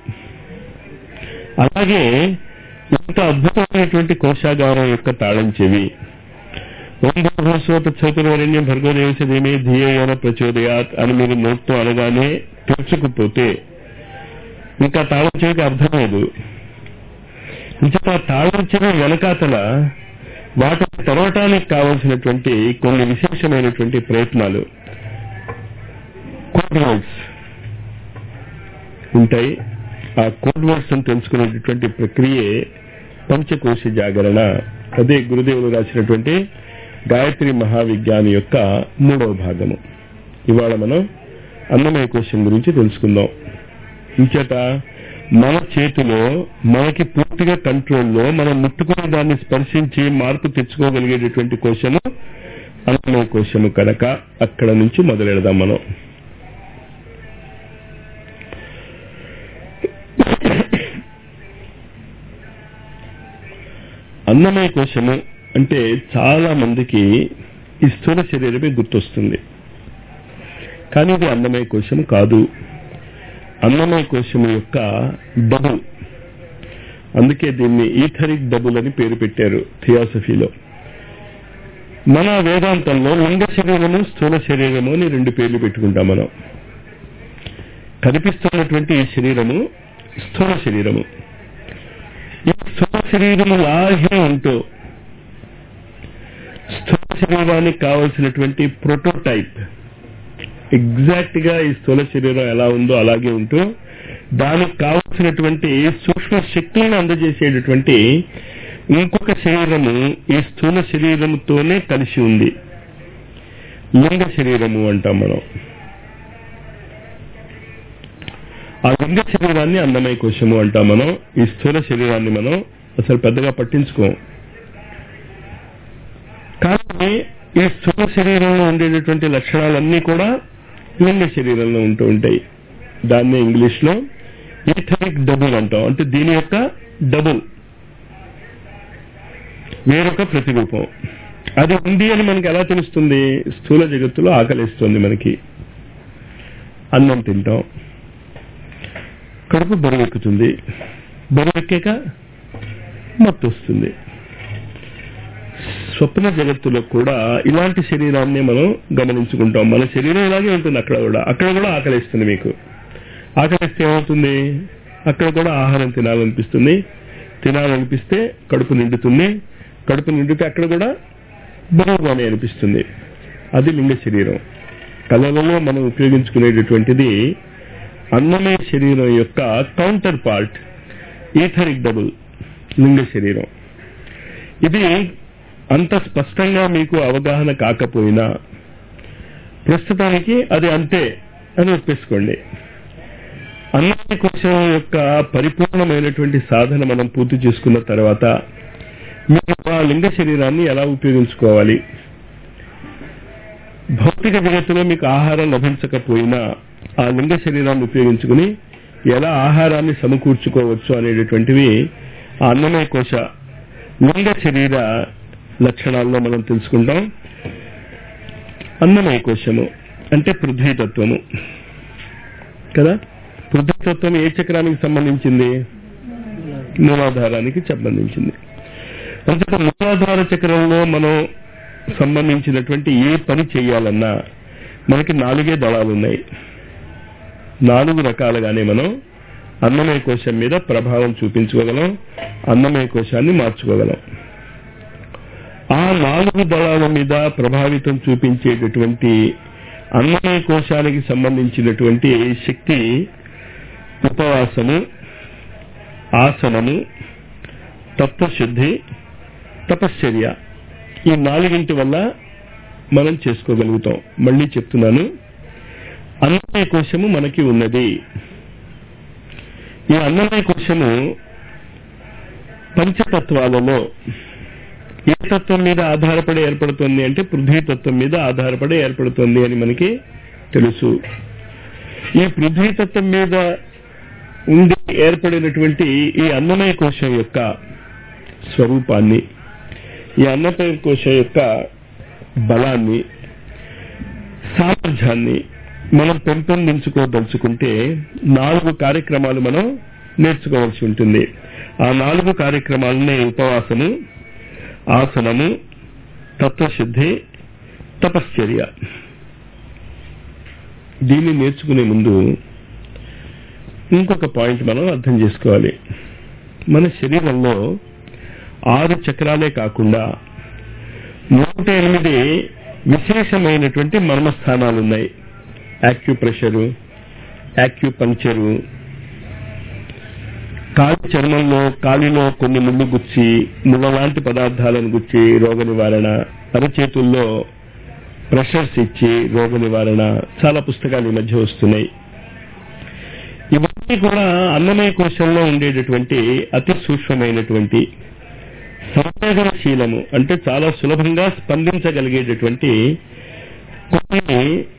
అలాగే ఇంత అద్భుతమైనటువంటి కోశాగారం యొక్క తాళం చెవి ఓం భగవస్వత చతుర్వరణ్యం భర్గోదేవసేమే ధియేన ప్రచోదయాత్ అని మీరు నోట్తో అనగానే తెరుచుకుపోతే ఇంకా తాళం చెవికి అర్థం లేదు ఇంకా తాళం చెవి వెనకాతల వాటిని తెరవటానికి కావలసినటువంటి కొన్ని విశేషమైనటువంటి ప్రయత్నాలు కోడ్ వర్డ్స్ ఉంటాయి ఆ కోడ్ వర్డ్స్ అని తెలుసుకునేటటువంటి ప్రక్రియే పంచకోశ జాగరణ అదే గురుదేవులు రాసినటువంటి గాయత్రి మహావిజ్ఞాని యొక్క మూడవ భాగము ఇవాళ మనం అన్నమయ కోశం గురించి తెలుసుకుందాం ఇంచేత మన చేతిలో మనకి పూర్తిగా కంట్రోల్లో మనం ముట్టుకుని దాన్ని స్పర్శించి మార్పు తెచ్చుకోగలిగేటటువంటి కోశము అన్నమయ కోశము కనుక అక్కడ నుంచి మొదలెడదాం మనం అన్నమయ కోశము అంటే చాలా మందికి ఈ స్థూల శరీరమే గుర్తొస్తుంది కానీ ఇది అన్నమయ కోశం కాదు అన్నమయ కోశము యొక్క డబుల్ అందుకే దీన్ని ఈథరిక్ డబుల్ అని పేరు పెట్టారు థియాసఫీలో మన వేదాంతంలో లింగ శరీరము స్థూల శరీరము అని రెండు పేర్లు పెట్టుకుంటాం మనం కనిపిస్తున్నటువంటి ఈ శరీరము స్థూల శరీరము ఈ స్థూల శరీరము లాగే ఉంటూ స్థూల శరీరానికి కావలసినటువంటి ప్రోటోటైప్ ఎగ్జాక్ట్ గా ఈ స్థూల శరీరం ఎలా ఉందో అలాగే ఉంటూ దానికి కావలసినటువంటి సూక్ష్మ శక్తులను అందజేసేటటువంటి ఇంకొక శరీరము ఈ స్థూల శరీరముతోనే కలిసి ఉంది లింగ శరీరము అంటాం మనం ఆ లింగ శరీరాన్ని అన్నమయ కోశము అంటాం మనం ఈ స్థూల శరీరాన్ని మనం అసలు పెద్దగా పట్టించుకోం కానీ ఈ స్థూల శరీరంలో ఉండేటటువంటి లక్షణాలన్నీ కూడా లింగ శరీరంలో ఉంటూ ఉంటాయి దాన్ని ఇంగ్లీష్ లో ఈథరిక్ డబుల్ అంటాం అంటే దీని యొక్క డబుల్ వేరొక ప్రతిరూపం అది ఉంది అని మనకి ఎలా తెలుస్తుంది స్థూల జగత్తులో ఆకలిస్తుంది మనకి అన్నం తింటాం కడుపు బరువెక్కుతుంది బరువెక్కాక మత్తు వస్తుంది స్వప్న జగత్తులో కూడా ఇలాంటి శరీరాన్ని మనం గమనించుకుంటాం మన శరీరం ఇలాగే ఉంటుంది అక్కడ కూడా అక్కడ కూడా ఆకలిస్తుంది మీకు ఆకలిస్తే ఏమవుతుంది అక్కడ కూడా ఆహారం తినాలనిపిస్తుంది తినాలనిపిస్తే కడుపు నిండుతుంది కడుపు నిండితే అక్కడ కూడా బరువుగానే అనిపిస్తుంది అది లింగ శరీరం కళలలో మనం ఉపయోగించుకునేటటువంటిది అన్నమయ శరీరం యొక్క కౌంటర్ పార్ట్ ఈథరిక్ డబుల్ లింగ శరీరం ఇది అంత స్పష్టంగా మీకు అవగాహన కాకపోయినా ప్రస్తుతానికి అది అంతే అని ఒప్పేసుకోండి అన్నమయ కోశం యొక్క పరిపూర్ణమైనటువంటి సాధన మనం పూర్తి చేసుకున్న తర్వాత మీరు ఆ లింగ శరీరాన్ని ఎలా ఉపయోగించుకోవాలి భౌతిక జగత్తులో మీకు ఆహారం లభించకపోయినా ఆ లింగ శరీరాన్ని ఉపయోగించుకుని ఎలా ఆహారాన్ని సమకూర్చుకోవచ్చు అనేటటువంటివి ఆ అన్నమయ కోశ లింగ శరీర లక్షణాల్లో మనం తెలుసుకుంటాం అన్నమయ కోశము అంటే పృథ్వీతత్వము కదా పృథ్వీతత్వం ఏ చక్రానికి సంబంధించింది మూలాధారానికి సంబంధించింది అంతటా మూలాధార చక్రంలో మనం సంబంధించినటువంటి ఏ పని చేయాలన్నా మనకి నాలుగే దళాలు ఉన్నాయి నాలుగు రకాలుగానే మనం అన్నమయ కోశం మీద ప్రభావం చూపించుకోగలం అన్నమయ కోశాన్ని మార్చుకోగలం ఆ నాలుగు దళాల మీద ప్రభావితం చూపించేటటువంటి అన్నమయ కోశానికి సంబంధించినటువంటి శక్తి ఉపవాసము ఆసనము తత్వశుద్ధి తపశ్చర్య ఈ నాలుగింటి వల్ల మనం చేసుకోగలుగుతాం మళ్ళీ చెప్తున్నాను అన్నమయ కోశము మనకి ఉన్నది ఈ అన్నమయ కోశము పంచతత్వాలలో ఏ తత్వం మీద ఆధారపడి ఏర్పడుతుంది అంటే పృథ్వీ తత్వం మీద ఆధారపడి ఏర్పడుతుంది అని మనకి తెలుసు ఈ పృథ్వీ తత్వం మీద ఉండి ఏర్పడినటువంటి ఈ అన్నమయ కోశం యొక్క స్వరూపాన్ని ఈ అన్నమయ కోశం యొక్క బలాన్ని సామర్థ్యాన్ని మనం పెంపొందించుకోదలుచుకుంటే నాలుగు కార్యక్రమాలు మనం నేర్చుకోవాల్సి ఉంటుంది ఆ నాలుగు కార్యక్రమాలనే ఉపవాసము ఆసనము తత్వశుద్ధి తపశ్చర్య దీన్ని నేర్చుకునే ముందు ఇంకొక పాయింట్ మనం అర్థం చేసుకోవాలి మన శరీరంలో ఆరు చక్రాలే కాకుండా నూట ఎనిమిది విశేషమైనటువంటి మర్మస్థానాలు ఉన్నాయి యాక్యుప్రెషరు యాక్యుపంక్చరు కాలి చర్మంలో కాలిలో కొన్ని ముళ్ళు గుచ్చి ముళ్ళ లాంటి పదార్థాలను గుచ్చి రోగ నివారణ అరచేతుల్లో ప్రెషర్స్ ఇచ్చి రోగ నివారణ చాలా పుస్తకాలు ఈ మధ్య వస్తున్నాయి ఇవన్నీ కూడా అన్నమయ కోశంలో ఉండేటటువంటి అతి సూక్ష్మమైనటువంటి సంవేదనశీలము అంటే చాలా సులభంగా స్పందించగలిగేటటువంటి కొన్ని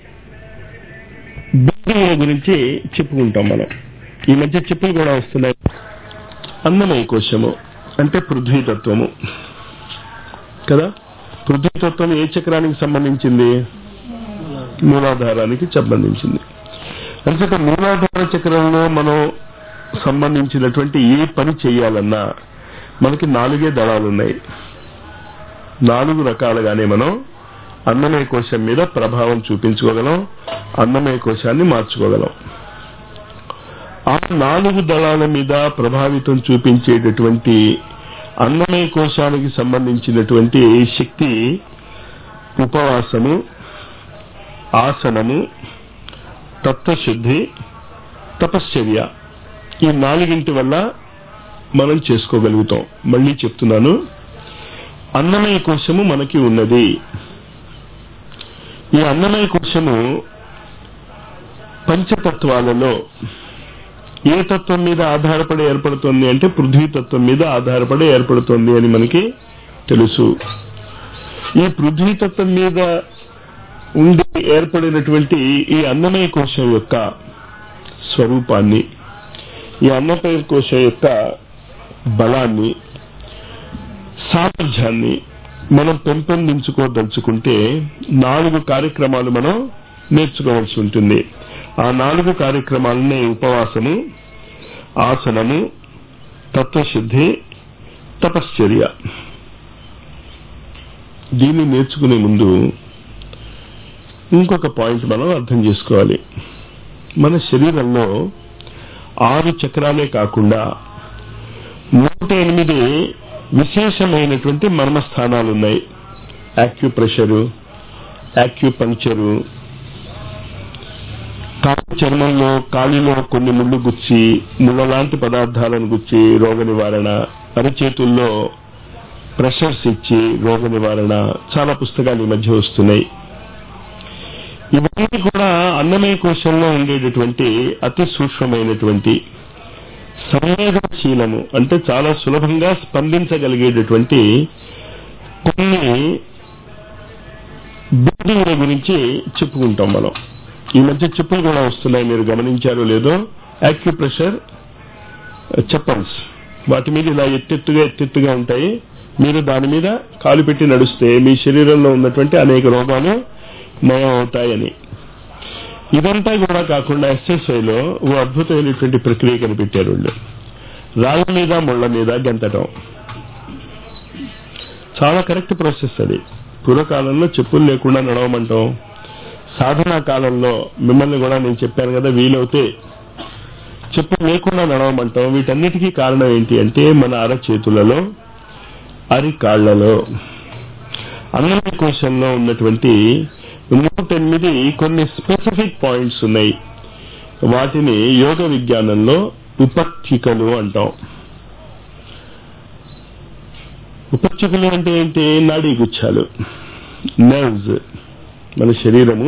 బిందువుల గురించి చెప్పుకుంటాం మనం ఈ మధ్య చెప్పులు కూడా వస్తున్నాయి అన్నమయ కోశము అంటే పృథ్వీతత్వము కదా పృథ్వీతత్వం ఏ చక్రానికి సంబంధించింది మూలాధారానికి సంబంధించింది అంచేత మూలాధార చక్రంలో మనం సంబంధించినటువంటి ఏ పని చేయాలన్నా మనకి నాలుగే దళాలు ఉన్నాయి నాలుగు రకాలుగానే మనం అన్నమయ కోశం మీద ప్రభావం చూపించుకోగలం అన్నమయ కోశాన్ని మార్చుకోగలం ఆ నాలుగు దళాల మీద ప్రభావితం చూపించేటటువంటి అన్నమయ కోశానికి సంబంధించినటువంటి శక్తి ఉపవాసము ఆసనము తత్వశుద్ధి తపశ్చర్య ఈ నాలుగింటి వల్ల మనం చేసుకోగలుగుతాం మళ్ళీ చెప్తున్నాను అన్నమయ కోశము మనకి ఉన్నది ఈ అన్నమయ కోశము పంచతత్వాలలో ఏ తత్వం మీద ఆధారపడి ఏర్పడుతుంది అంటే పృథ్వీ తత్వం మీద ఆధారపడి ఏర్పడుతుంది అని మనకి తెలుసు ఈ పృథ్వీ తత్వం మీద ఉండి ఏర్పడినటువంటి ఈ అన్నమయ కోశం యొక్క స్వరూపాన్ని ఈ అన్నమయ కోశం యొక్క బలాన్ని సామర్థ్యాన్ని మనం పెంపొందించుకోదలుచుకుంటే నాలుగు కార్యక్రమాలు మనం నేర్చుకోవాల్సి ఉంటుంది ఆ నాలుగు కార్యక్రమాలనే ఉపవాసము ఆసనము తత్వశుద్ధి తపశ్చర్య దీన్ని నేర్చుకునే ముందు ఇంకొక పాయింట్ మనం అర్థం చేసుకోవాలి మన శరీరంలో ఆరు చక్రాలే కాకుండా నూట ఎనిమిది విశేషమైనటువంటి మర్మస్థానాలు ఉన్నాయి యాక్యుప్రెషరు యాక్యుపంక్చరు కాలి చర్మంలో కాలిలో కొన్ని ముళ్ళు గుచ్చి ముళ్ళ లాంటి పదార్థాలను గుచ్చి రోగ నివారణ అరచేతుల్లో ప్రెషర్స్ ఇచ్చి రోగ నివారణ చాలా పుస్తకాలు ఈ మధ్య వస్తున్నాయి ఇవన్నీ కూడా అన్నమయ కోశంలో ఉండేటటువంటి అతి సూక్ష్మమైనటువంటి సంవేదనశీలము అంటే చాలా సులభంగా స్పందించగలిగేటటువంటి కొన్ని బిందువుల గురించి చెప్పుకుంటాం మనం ఈ మధ్య చెప్పులు కూడా వస్తున్నాయి మీరు గమనించారో లేదో యాక్యుప్రెషర్ చెప్పల్స్ వాటి మీద ఇలా ఎత్తెత్తుగా ఎత్తెత్తుగా ఉంటాయి మీరు దాని మీద కాలు పెట్టి నడుస్తే మీ శరీరంలో ఉన్నటువంటి అనేక రోగాలు నయం అవుతాయని ఇదంతా కూడా కాకుండా ఎస్ఎస్ఐలో ఓ అద్భుతమైనటువంటి ప్రక్రియ కనిపెట్టారు వాళ్ళు రాళ్ళ మీద ముళ్ళ మీద గెంతటం చాలా కరెక్ట్ ప్రాసెస్ అది పూర్వకాలంలో చెప్పులు లేకుండా నడవమంటాం సాధనా కాలంలో మిమ్మల్ని కూడా నేను చెప్పాను కదా వీలవుతే చెప్పు లేకుండా నడవమంటాం వీటన్నిటికీ కారణం ఏంటి అంటే మన అరచేతులలో అరికాళ్లలో అన్నమయ కోశంలో ఉన్నటువంటి నూట ఎనిమిది కొన్ని స్పెసిఫిక్ పాయింట్స్ ఉన్నాయి వాటిని యోగ విజ్ఞానంలో ఉపత్తికలు అంటాం ఉపత్తికలు అంటే ఏంటి నాడీ గుచ్చాలు నర్వ్స్ మన శరీరము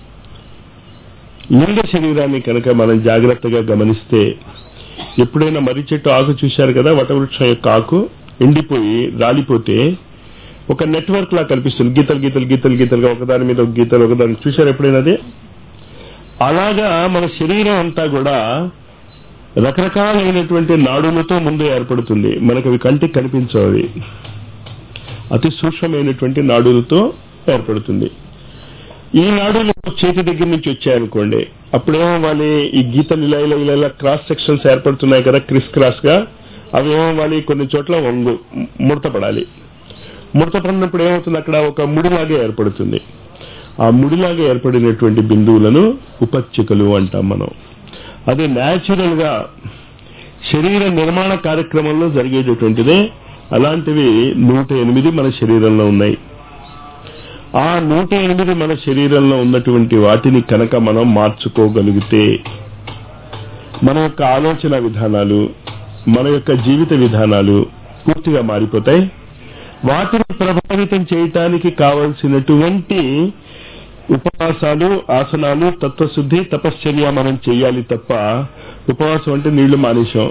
లింగ శరీరాన్ని కనుక మనం జాగ్రత్తగా గమనిస్తే ఎప్పుడైనా మర్రి చెట్టు ఆకు చూశారు కదా వటవృక్షం యొక్క ఆకు ఎండిపోయి రాలిపోతే ఒక నెట్వర్క్ లా కనిపిస్తుంది గీతలు గీతలు గీతలు గీతలుగా ఒకదాని మీద ఒక గీతలు ఒకదాని చూశారు ఎప్పుడైనా అదే అలాగా మన శరీరం అంతా కూడా రకరకాలైనటువంటి నాడులతో ముందు ఏర్పడుతుంది మనకు అవి కంటికి కనిపించవు అవి అతి సూక్ష్మమైనటువంటి నాడులతో ఏర్పడుతుంది ఈ నాడులు చేతి దగ్గర నుంచి వచ్చాయనుకోండి అప్పుడేమో వాళ్ళ ఈ గీతలు ఇలా ఇలా ఇలా ఇలా క్రాస్ సెక్షన్స్ ఏర్పడుతున్నాయి కదా క్రిస్ క్రాస్ గా అవేమో వాళ్ళ కొన్ని చోట్ల వంగు ముడత పడాలి ముడత పడినప్పుడు ఏమవుతుంది అక్కడ ఒక ముడిలాగా ఏర్పడుతుంది ఆ ముడిలాగా ఏర్పడినటువంటి బిందువులను ఉపచ్చికలు అంటాం మనం అది న్యాచురల్ గా శరీర నిర్మాణ కార్యక్రమంలో జరిగేటటువంటిదే అలాంటివి నూట ఎనిమిది మన శరీరంలో ఉన్నాయి ఆ నూట ఎనిమిది మన శరీరంలో ఉన్నటువంటి వాటిని కనుక మనం మార్చుకోగలిగితే మన యొక్క ఆలోచన విధానాలు మన యొక్క జీవిత విధానాలు పూర్తిగా మారిపోతాయి వాటిని ప్రభావితం చేయటానికి కావలసినటువంటి ఉపవాసాలు ఆసనాలు తత్వశుద్ధి తపశ్చర్య మనం చేయాలి తప్ప ఉపవాసం అంటే నీళ్లు మానేశాం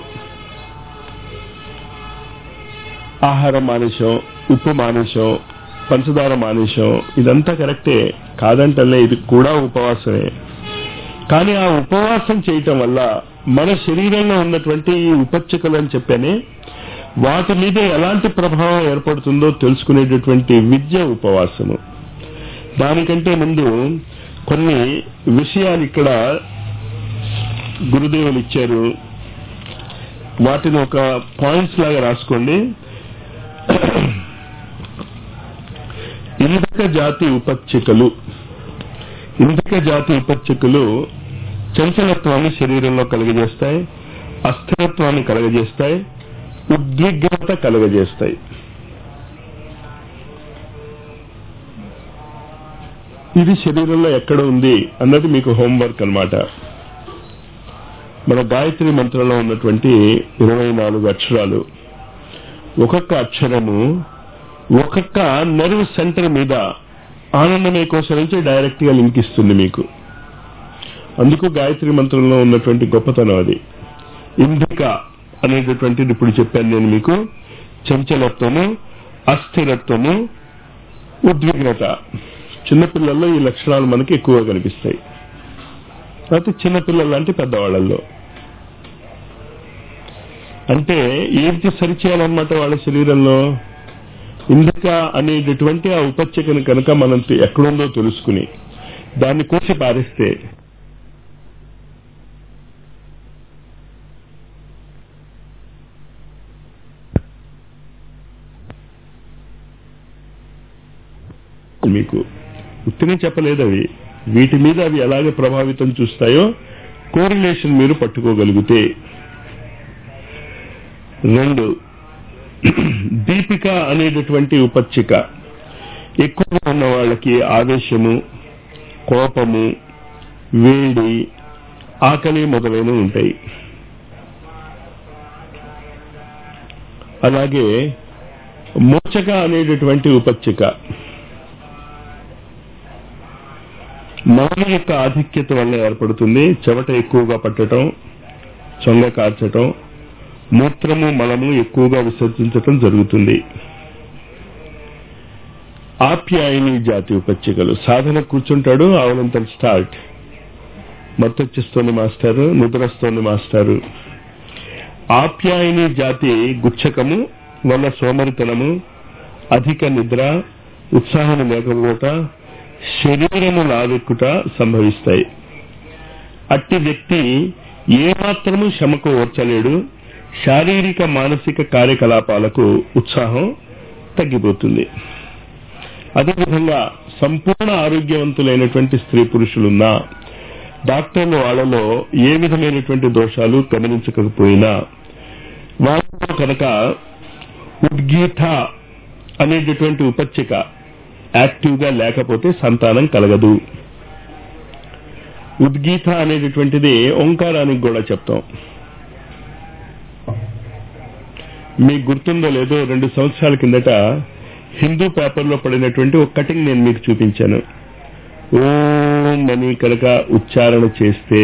ఆహారం మానేశాం ఉప్పు మానేశాం పంచదార మానేశాం ఇదంతా కరెక్టే కాదంటలే ఇది కూడా ఉపవాసమే కానీ ఆ ఉపవాసం చేయటం వల్ల మన శరీరంలో ఉన్నటువంటి ఈ ఉపచ్చకలు అని చెప్పానే వాటి మీద ఎలాంటి ప్రభావం ఏర్పడుతుందో తెలుసుకునేటటువంటి విద్య ఉపవాసము దానికంటే ముందు కొన్ని విషయాలు ఇక్కడ గురుదేవులు ఇచ్చారు వాటిని ఒక పాయింట్స్ లాగా రాసుకోండి ఇంధక జాతి ఉపచ్చికలు ఇంధక జాతి ఉపచ్చికలు చంచలత్వాన్ని శరీరంలో కలుగజేస్తాయి అస్థిరత్వాన్ని కలుగజేస్తాయి ఉద్విగ్నత కలుగజేస్తాయి ఇది శరీరంలో ఎక్కడ ఉంది అన్నది మీకు హోంవర్క్ అన్నమాట మన గాయత్రి మంత్రంలో ఉన్నటువంటి ఇరవై నాలుగు అక్షరాలు ఒక్కొక్క అక్షరము ఒక్కొక్క నర్వ్ సెంటర్ మీద ఆనందమయ కోశం నుంచి డైరెక్ట్ గా లింక్ ఇస్తుంది మీకు అందుకు గాయత్రి మంత్రంలో ఉన్నటువంటి గొప్పతనం అది ఇంధిక అనేటటువంటిది ఇప్పుడు చెప్పాను నేను మీకు చంచలత్వము అస్థిరత్వము ఉద్విగ్నత చిన్నపిల్లల్లో ఈ లక్షణాలు మనకి ఎక్కువగా కనిపిస్తాయి అయితే చిన్నపిల్లలు అంటే పెద్దవాళ్ళల్లో అంటే ఏంటి సరిచేయాలన్నమాట వాళ్ళ శరీరంలో ఇందుక అనేటటువంటి ఆ ఉపచ్చకను కనుక మనం తె- ఎక్కడుందో తెలుసుకుని దాన్ని కోసి పారేస్తే మీకు ఉత్తినే చెప్పలేదు అవి వీటి మీద అవి ఎలాగ ప్రభావితం చూస్తాయో కోరిలేషన్ మీరు పట్టుకోగలిగితే రెండు దీపిక అనేటటువంటి ఉపచ్చిక ఎక్కువగా ఉన్న వాళ్ళకి ఆవేశము కోపము వేడి ఆకలి మొదలైనవి ఉంటాయి అలాగే మోచక అనేటటువంటి ఉపచ్చిక మౌన యొక్క ఆధిక్యత వల్ల ఏర్పడుతుంది చెమట ఎక్కువగా పట్టడం చొంగ కార్చటం మూత్రము మలము ఎక్కువగా విసర్జించటం జరుగుతుంది ఆప్యాయని జాతి ఉపచ్చికలు సాధన కూర్చుంటాడు అవనంతరం స్టార్ట్ మత్తొచ్చిస్తోంది మాస్టారు నిద్రస్తోంది మాస్టారు ఆప్యాయని జాతి గుచ్చకము వల్ల సోమరితనము అధిక నిద్ర ఉత్సాహం లేకపోట శరీరము లావెక్కుట సంభవిస్తాయి అట్టి వ్యక్తి ఏమాత్రము శ్రమకు ఓర్చలేడు శారీరక మానసిక కార్యకలాపాలకు ఉత్సాహం తగ్గిపోతుంది అదేవిధంగా సంపూర్ణ ఆరోగ్యవంతులైనటువంటి స్త్రీ పురుషులున్నా డాక్టర్లు వాళ్ళలో ఏ విధమైనటువంటి దోషాలు గమనించకపోయినా వాళ్ళలో కనుక ఉద్గీత అనేటటువంటి ఉపచ్చిక యాక్టివ్ గా లేకపోతే సంతానం కలగదు ఉద్గీత అనేటటువంటిది ఓంకారానికి కూడా చెప్తాం మీకు గుర్తుందో లేదో రెండు సంవత్సరాల కిందట హిందూ పేపర్లో పడినటువంటి ఒక కటింగ్ నేను మీకు చూపించాను ఓం అని కనుక ఉచ్చారణ చేస్తే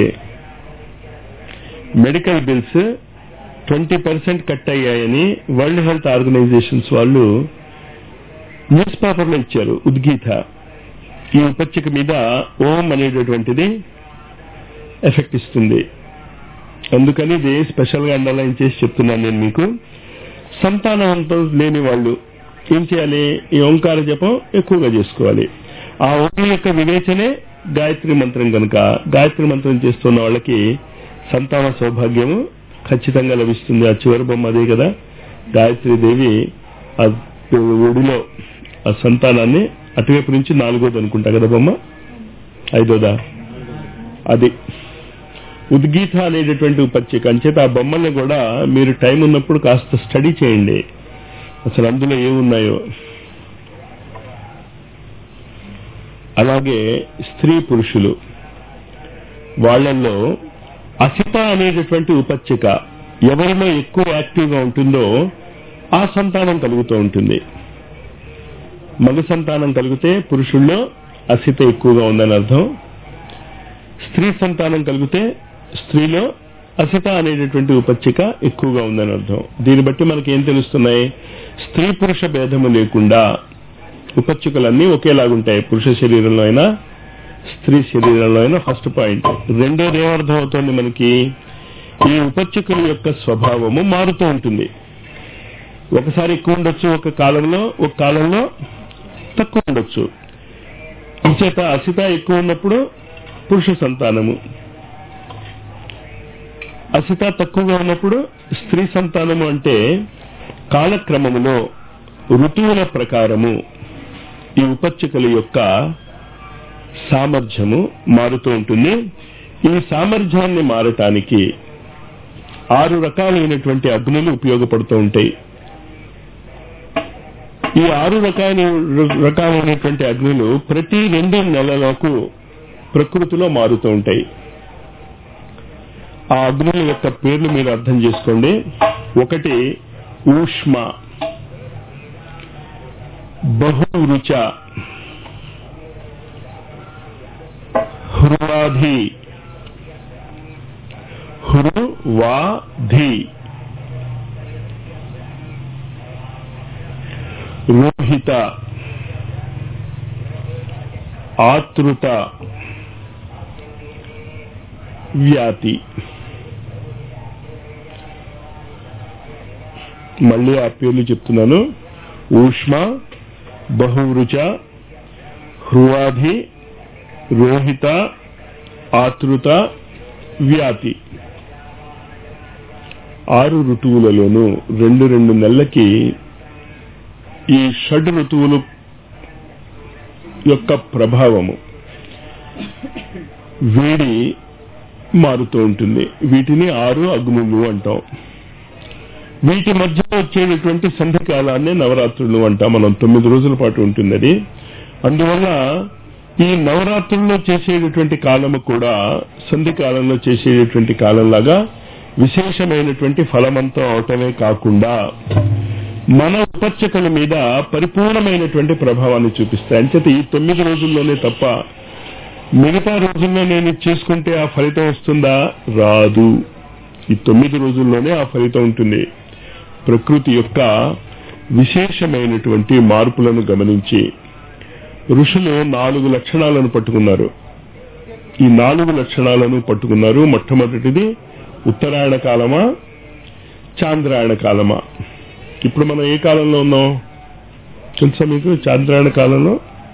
medical bills twenty percent cut అయ్యాయని వరల్డ్ హెల్త్ ఆర్గనైజేషన్స్ వాళ్ళు న్యూస్ పేపర్లో ఇచ్చారు ఉద్గీత ఈ ఉపచ్చిక మీద ఓం అనేటటువంటిది ఎఫెక్ట్ ఇస్తుంది అందుకని ఇది స్పెషల్ గా అండర్లైన్ చేసి చెప్తున్నాను నేను మీకు సంతానవంతం లేని వాళ్ళు ఏం చేయాలి ఈ ఓంకార జపం ఎక్కువగా చేసుకోవాలి ఆ ఓం యొక్క వివేచనే గాయత్రి మంత్రం కనుక గాయత్రి మంత్రం చేస్తున్న వాళ్ళకి సంతాన సౌభాగ్యము ఖచ్చితంగా లభిస్తుంది ఆ చివరి బొమ్మ అదే కదా గాయత్రి దేవి ఆ ఒడిలో ఆ సంతానాన్ని అటువైపు నుంచి నాలుగోది అనుకుంటా కదా బొమ్మ ఐదోదా అది ఉద్గీత అనేటటువంటి ఉపచ్చిక అంచేత ఆ బొమ్మల్ని కూడా మీరు టైం ఉన్నప్పుడు కాస్త స్టడీ చేయండి అసలు అందులో ఏమున్నాయో అలాగే స్త్రీ పురుషులు వాళ్ళల్లో అసిత అనేటటువంటి ఉపచ్చిక ఎవరిలో ఎక్కువ యాక్టివ్ గా ఉంటుందో ఆ సంతానం కలుగుతూ ఉంటుంది మగ సంతానం కలిగితే పురుషుల్లో అసిత ఎక్కువగా ఉందని అర్థం స్త్రీ సంతానం కలిగితే స్త్రీలో అసిత అనేటటువంటి ఉపచ్చిక ఎక్కువగా ఉందని అర్థం దీన్ని బట్టి మనకి ఏం తెలుస్తున్నాయి స్త్రీ పురుష భేదము లేకుండా ఉపచ్చికలన్నీ ఒకేలాగుంటాయి పురుష శరీరంలో అయినా స్త్రీ శరీరంలో అయినా ఫస్ట్ పాయింట్ రెండోది ఏమర్థం అవుతోంది మనకి ఈ ఉపచ్చికల యొక్క స్వభావము మారుతూ ఉంటుంది ఒకసారి ఎక్కువ ఉండొచ్చు ఒక కాలంలో ఒక కాలంలో తక్కువ ఉండొచ్చు చేత అసిత ఎక్కువ ఉన్నప్పుడు పురుష సంతానము అసిత తక్కువగా ఉన్నప్పుడు స్త్రీ సంతానము అంటే కాలక్రమములో ఋతువుల ప్రకారము ఈ ఉపచ్చికల యొక్క సామర్థ్యము మారుతూ ఉంటుంది ఈ సామర్థ్యాన్ని మారటానికి ఆరు రకాలైనటువంటి అగ్నులు ఉపయోగపడుతూ ఉంటాయి ఈ ఆరు రకాల రకాలైనటువంటి అగ్నులు ప్రతి రెండు నెలలకు ప్రకృతిలో మారుతూ ఉంటాయి ఆ అగ్నుల యొక్క పేర్లు మీరు అర్థం చేసుకోండి ఒకటి ఊష్మ బహురుచ హృవాధి హృవాధి రోహిత ఆతృత వ్యాతి మళ్ళీ ఆ పేర్లు చెప్తున్నాను ఊష్మ బహురుచ హృవాధి రోహిత ఆతృత వ్యాతి ఆరు ఋతువులలోనూ రెండు రెండు నెలలకి ఈ షడ్ ఋతువులు యొక్క ప్రభావము వేడి మారుతూ ఉంటుంది వీటిని ఆరు అగ్నులు అంటాం వీటి మధ్య వచ్చేటటువంటి సంధి కాలాన్ని నవరాత్రులు అంటాం మనం తొమ్మిది రోజుల పాటు ఉంటుంది అది అందువల్ల ఈ నవరాత్రుల్లో చేసేటటువంటి కాలము కూడా సంధి కాలంలో చేసేటటువంటి కాలంలాగా విశేషమైనటువంటి ఫలవంతం అవటమే కాకుండా మన ఉపచ్చకల మీద పరిపూర్ణమైనటువంటి ప్రభావాన్ని చూపిస్తాయి అంచేత ఈ తొమ్మిది రోజుల్లోనే తప్ప మిగతా రోజుల్లో నేను ఇది చేసుకుంటే ఆ ఫలితం వస్తుందా రాదు ఈ తొమ్మిది రోజుల్లోనే ఆ ఫలితం ఉంటుంది ప్రకృతి యొక్క విశేషమైనటువంటి మార్పులను గమనించి ఋషులు నాలుగు లక్షణాలను పట్టుకున్నారు ఈ నాలుగు లక్షణాలను పట్టుకున్నారు మొట్టమొదటిది ఉత్తరాయణ కాలమా చాంద్రాయణ కాలమా ఇప్పుడు మనం ఏ కాలంలో ఉన్నాం తెలుసా మీకు చాంద్రాయణ కాలంలో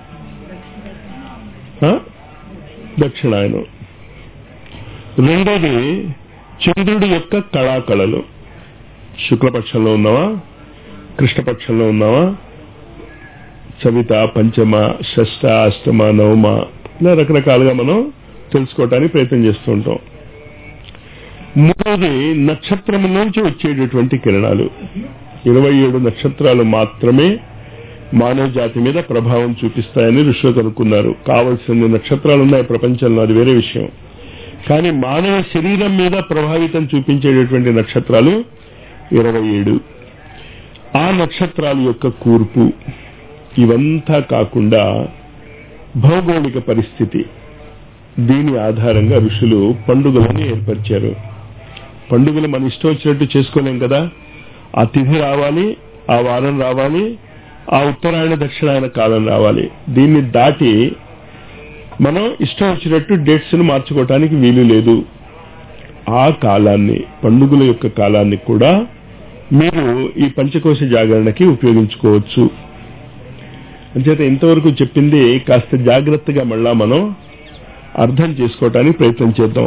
ఆ? దక్షిణాయనం రెండోది చంద్రుడి యొక్క కళాకళలు శుక్లపక్షంలో ఉన్నావా కృష్ణపక్షంలో ఉన్నావా సవిత పంచమ షష్ట అష్టమ నవమ ఇలా రకరకాలుగా మనం తెలుసుకోవటానికి ప్రయత్నం చేస్తూ ఉంటాం మూడవది నక్షత్రం నుంచి వచ్చేటటువంటి కిరణాలు ఇరవై ఏడు నక్షత్రాలు మాత్రమే మానవ జాతి మీద ప్రభావం చూపిస్తాయని ఋషులు కనుక్కున్నారు కావలసిన నక్షత్రాలు ఉన్నాయి ప్రపంచంలో అది వేరే విషయం కానీ మానవ శరీరం మీద ప్రభావితం చూపించేటటువంటి నక్షత్రాలు ఇరవై ఏడు ఆ నక్షత్రాల యొక్క కూర్పు ఇవంతా కాకుండా భౌగోళిక పరిస్థితి దీని ఆధారంగా ఋషులు పండుగలను ఏర్పరిచారు పండుగలు మన ఇష్టం వచ్చినట్టు చేసుకోలేం కదా ఆ తిథి రావాలి ఆ వారం రావాలి ఆ ఉత్తరాయణ దక్షిణాయన కాలం రావాలి దీన్ని దాటి మనం ఇష్టం వచ్చినట్టు డేట్స్ ను మార్చుకోవటానికి వీలు లేదు ఆ కాలాన్ని పండుగల యొక్క కాలాన్ని కూడా మీరు ఈ పంచకోశ జాగరణకి ఉపయోగించుకోవచ్చు అంచేత ఇంతవరకు చెప్పింది కాస్త జాగ్రత్తగా మళ్ళా మనం అర్థం చేసుకోవటానికి ప్రయత్నం చేద్దాం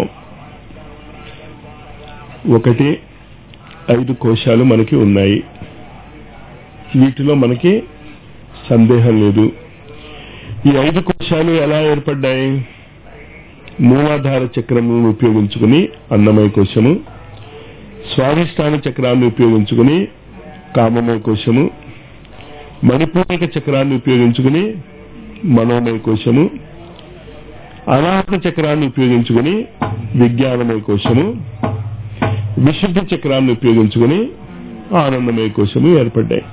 ఒకటి ఐదు కోశాలు మనకి ఉన్నాయి వీటిలో మనకి సందేహం లేదు ఈ ఐదు కోశాలు ఎలా ఏర్పడ్డాయి మూలాధార చక్రమును ఉపయోగించుకుని అన్నమయ కోశము స్వాధిష్టాన చక్రాన్ని ఉపయోగించుకుని కామమయ కోశము మణిపూరిక చక్రాన్ని ఉపయోగించుకుని మనోమయ కోశము అనాహత చక్రాన్ని ఉపయోగించుకుని విజ్ఞానమయ కోశము విశుద్ధ చక్రాన్ని ఉపయోగించుకుని ఆనందమయ కోశము ఏర్పడ్డాయి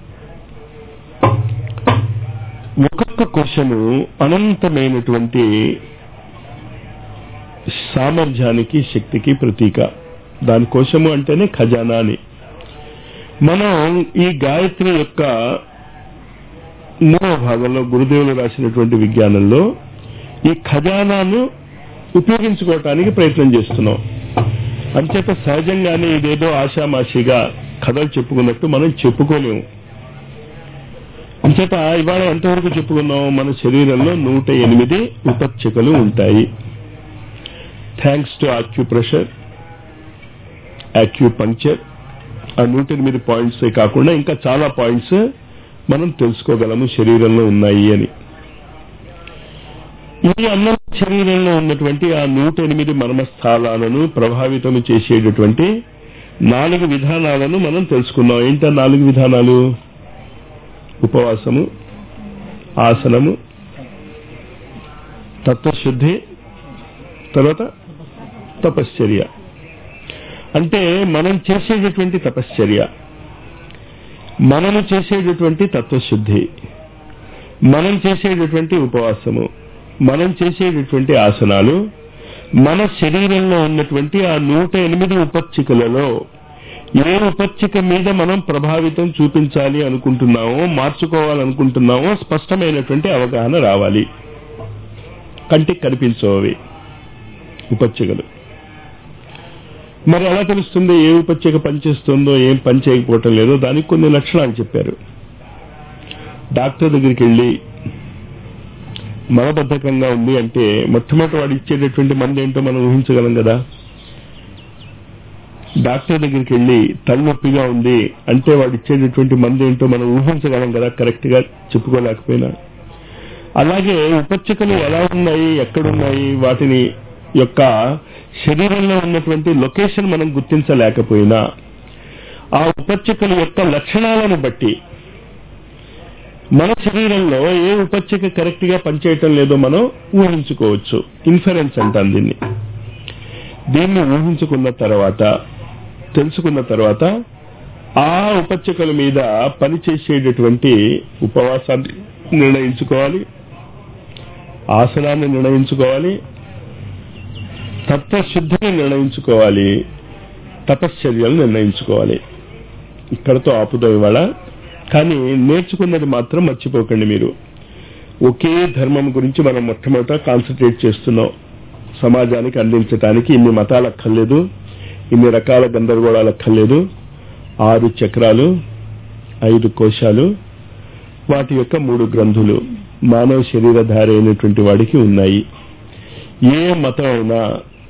ఒక్కొక్క కోశము అనంతమైనటువంటి సామర్థ్యానికి శక్తికి ప్రతీక దాని కోశము అంటేనే ఖజానా అని మనం ఈ గాయత్రి యొక్క మూడవ భాగంలో గురుదేవులు రాసినటువంటి విజ్ఞానంలో ఈ ఖజానాను ఉపయోగించుకోవటానికి ప్రయత్నం చేస్తున్నాం అంచేత సహజంగానే ఇదేదో ఆషామాషిగా కథలు చెప్పుకున్నట్టు మనం చెప్పుకోలేము అంచేత ఇవాళ ఎంతవరకు చెప్పుకున్నాం మన శరీరంలో నూట ఎనిమిది ఉపచ్చకలు ఉంటాయి థ్యాంక్స్ టు ఆక్యుప్రెషర్ యాక్యుపంక్చర్ ఆ నూట ఎనిమిది పాయింట్స్ కాకుండా ఇంకా చాలా పాయింట్స్ మనం తెలుసుకోగలము శరీరంలో ఉన్నాయి అని ఈ అన్నం శరీరంలో ఉన్నటువంటి ఆ నూట ఎనిమిది మర్మస్థానాలను ప్రభావితం చేసేటటువంటి నాలుగు విధానాలను మనం తెలుసుకున్నాం ఏంటా నాలుగు విధానాలు ఉపవాసము ఆసనము తత్వశుద్ధి తర్వాత తపశ్చర్య అంటే మనం చేసేటటువంటి తపశ్చర్య మనము చేసేటటువంటి తత్వశుద్ధి మనం చేసేటటువంటి ఉపవాసము మనం చేసేటటువంటి ఆసనాలు మన శరీరంలో ఉన్నటువంటి ఆ నూట ఎనిమిది ఉపచ్చికలలో ఏ ఉపచ్చిక మీద మనం ప్రభావితం చూపించాలి అనుకుంటున్నామో మార్చుకోవాలనుకుంటున్నామో స్పష్టమైనటువంటి అవగాహన రావాలి కంటికి కనిపించవి ఉపచ్చికలు మరి ఎలా తెలుస్తుంది ఏ ఉపచ్చిక పనిచేస్తుందో ఏం పని చేయకపోవటం లేదో దానికి కొన్ని లక్షణాలు చెప్పారు డాక్టర్ దగ్గరికి వెళ్ళి మలబద్ధకంగా ఉంది అంటే మొట్టమొదటి వాడు ఇచ్చేటటువంటి మంది ఏంటో మనం ఊహించగలం కదా డాక్టర్ దగ్గరికి వెళ్ళి తలనొప్పిగా ఉంది అంటే వాడు ఇచ్చేటటువంటి మంది ఏంటో మనం ఊహించగలం కదా కరెక్ట్ గా చెప్పుకోలేకపోయినా అలాగే ఉపచ్చికలు ఎలా ఉన్నాయి ఎక్కడున్నాయి వాటిని యొక్క శరీరంలో ఉన్నటువంటి లొకేషన్ మనం గుర్తించలేకపోయినా ఆ ఉపచ్చికల యొక్క లక్షణాలను బట్టి మన శరీరంలో ఏ ఉపచ్చిక కరెక్ట్ గా పనిచేయటం లేదో మనం ఊహించుకోవచ్చు ఇన్ఫరెన్స్ అంటాం దీన్ని దీన్ని ఊహించుకున్న తర్వాత తెలుసుకున్న తర్వాత ఆ ఉపచ్చికల మీద పనిచేసేటటువంటి ఉపవాసాన్ని నిర్ణయించుకోవాలి ఆసనాన్ని నిర్ణయించుకోవాలి తత్వశుద్ధిని నిర్ణయించుకోవాలి తపశ్చర్యలు నిర్ణయించుకోవాలి ఇక్కడతో ఆపుదాం ఇవాళ కానీ నేర్చుకున్నది మాత్రం మర్చిపోకండి మీరు ఒకే ధర్మం గురించి మనం మొట్టమొదట కాన్సన్ట్రేట్ చేస్తున్నాం సమాజానికి అందించడానికి ఇన్ని మతాలు అక్కర్లేదు ఇన్ని రకాల గందరగోళాలు అక్కర్లేదు ఆరు చక్రాలు ఐదు కోశాలు వాటి యొక్క మూడు గ్రంథులు మానవ శరీరధారి అయినటువంటి వాడికి ఉన్నాయి ఏ మతం అయినా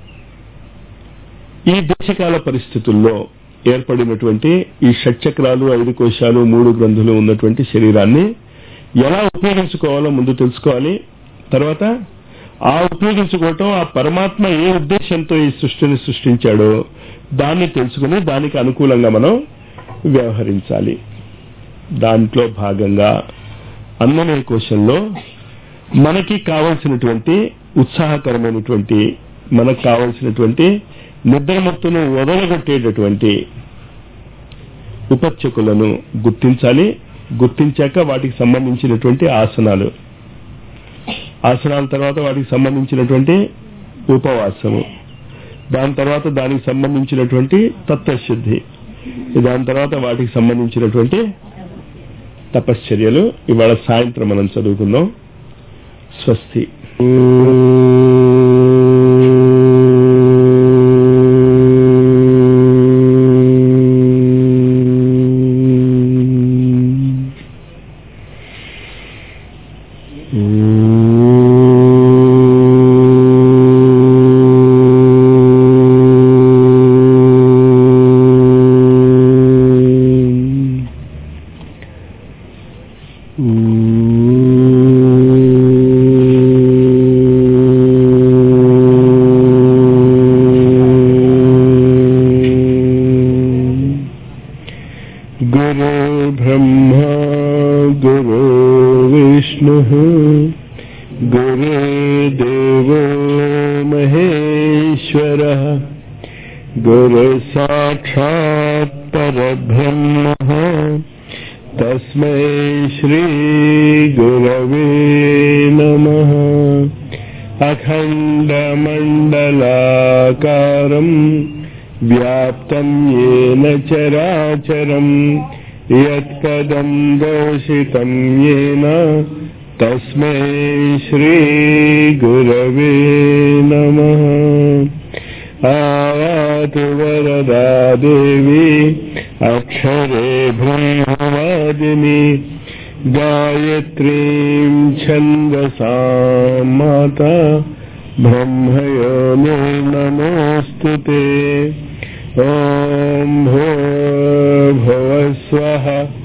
ఈ దేశకాల పరిస్థితుల్లో ఏర్పడినటువంటి ఈ షట్చక్రాలు ఐదు కోశాలు మూడు గ్రంథులు ఉన్నటువంటి శరీరాన్ని ఎలా ఉపయోగించుకోవాలో ముందు తెలుసుకోవాలి తర్వాత ఆ ఉపయోగించుకోవటం ఆ పరమాత్మ ఏ ఉద్దేశంతో ఈ సృష్టిని సృష్టించాడో దాన్ని తెలుసుకుని దానికి అనుకూలంగా మనం వ్యవహరించాలి దాంట్లో భాగంగా అన్నమయ కోశంలో మనకి కావలసినటువంటి ఉత్సాహకరమైనటువంటి మనకు కావలసినటువంటి నిద్రమత్తును వదలగొట్టేటటువంటి ఉపచ్చకులను గుర్తించాలి గుర్తించాక వాటికి సంబంధించినటువంటి ఆసనాలు ఆసనాల తర్వాత వాటికి సంబంధించినటువంటి ఉపవాసము దాని తర్వాత దానికి సంబంధించినటువంటి తత్వశుద్ధి దాని తర్వాత వాటికి సంబంధించినటువంటి తపశ్చర్యలు ఇవాళ సాయంత్రం మనం చదువుకుందాం స్వస్తి गुरु ब्रह्मा गुरु विष्णुः गुरुदेवो महेश्वरः गुरु साक्षात् परब्रह्मः तस्मै श्रीगुरवे नमः अखण्डमण्डलाकारम् व्याप्तम् येन चराचरम् यत्पदम् दर्शितम् येन तस्मै श्रीगुरवे नमः आयातु वरदा देवी अक्षरे ब्रह्मवादिनी गायत्रीम् छन्दसा माता ब्रह्मयो नो नमोऽस्तु ते ॐ भूर्भुवस्वः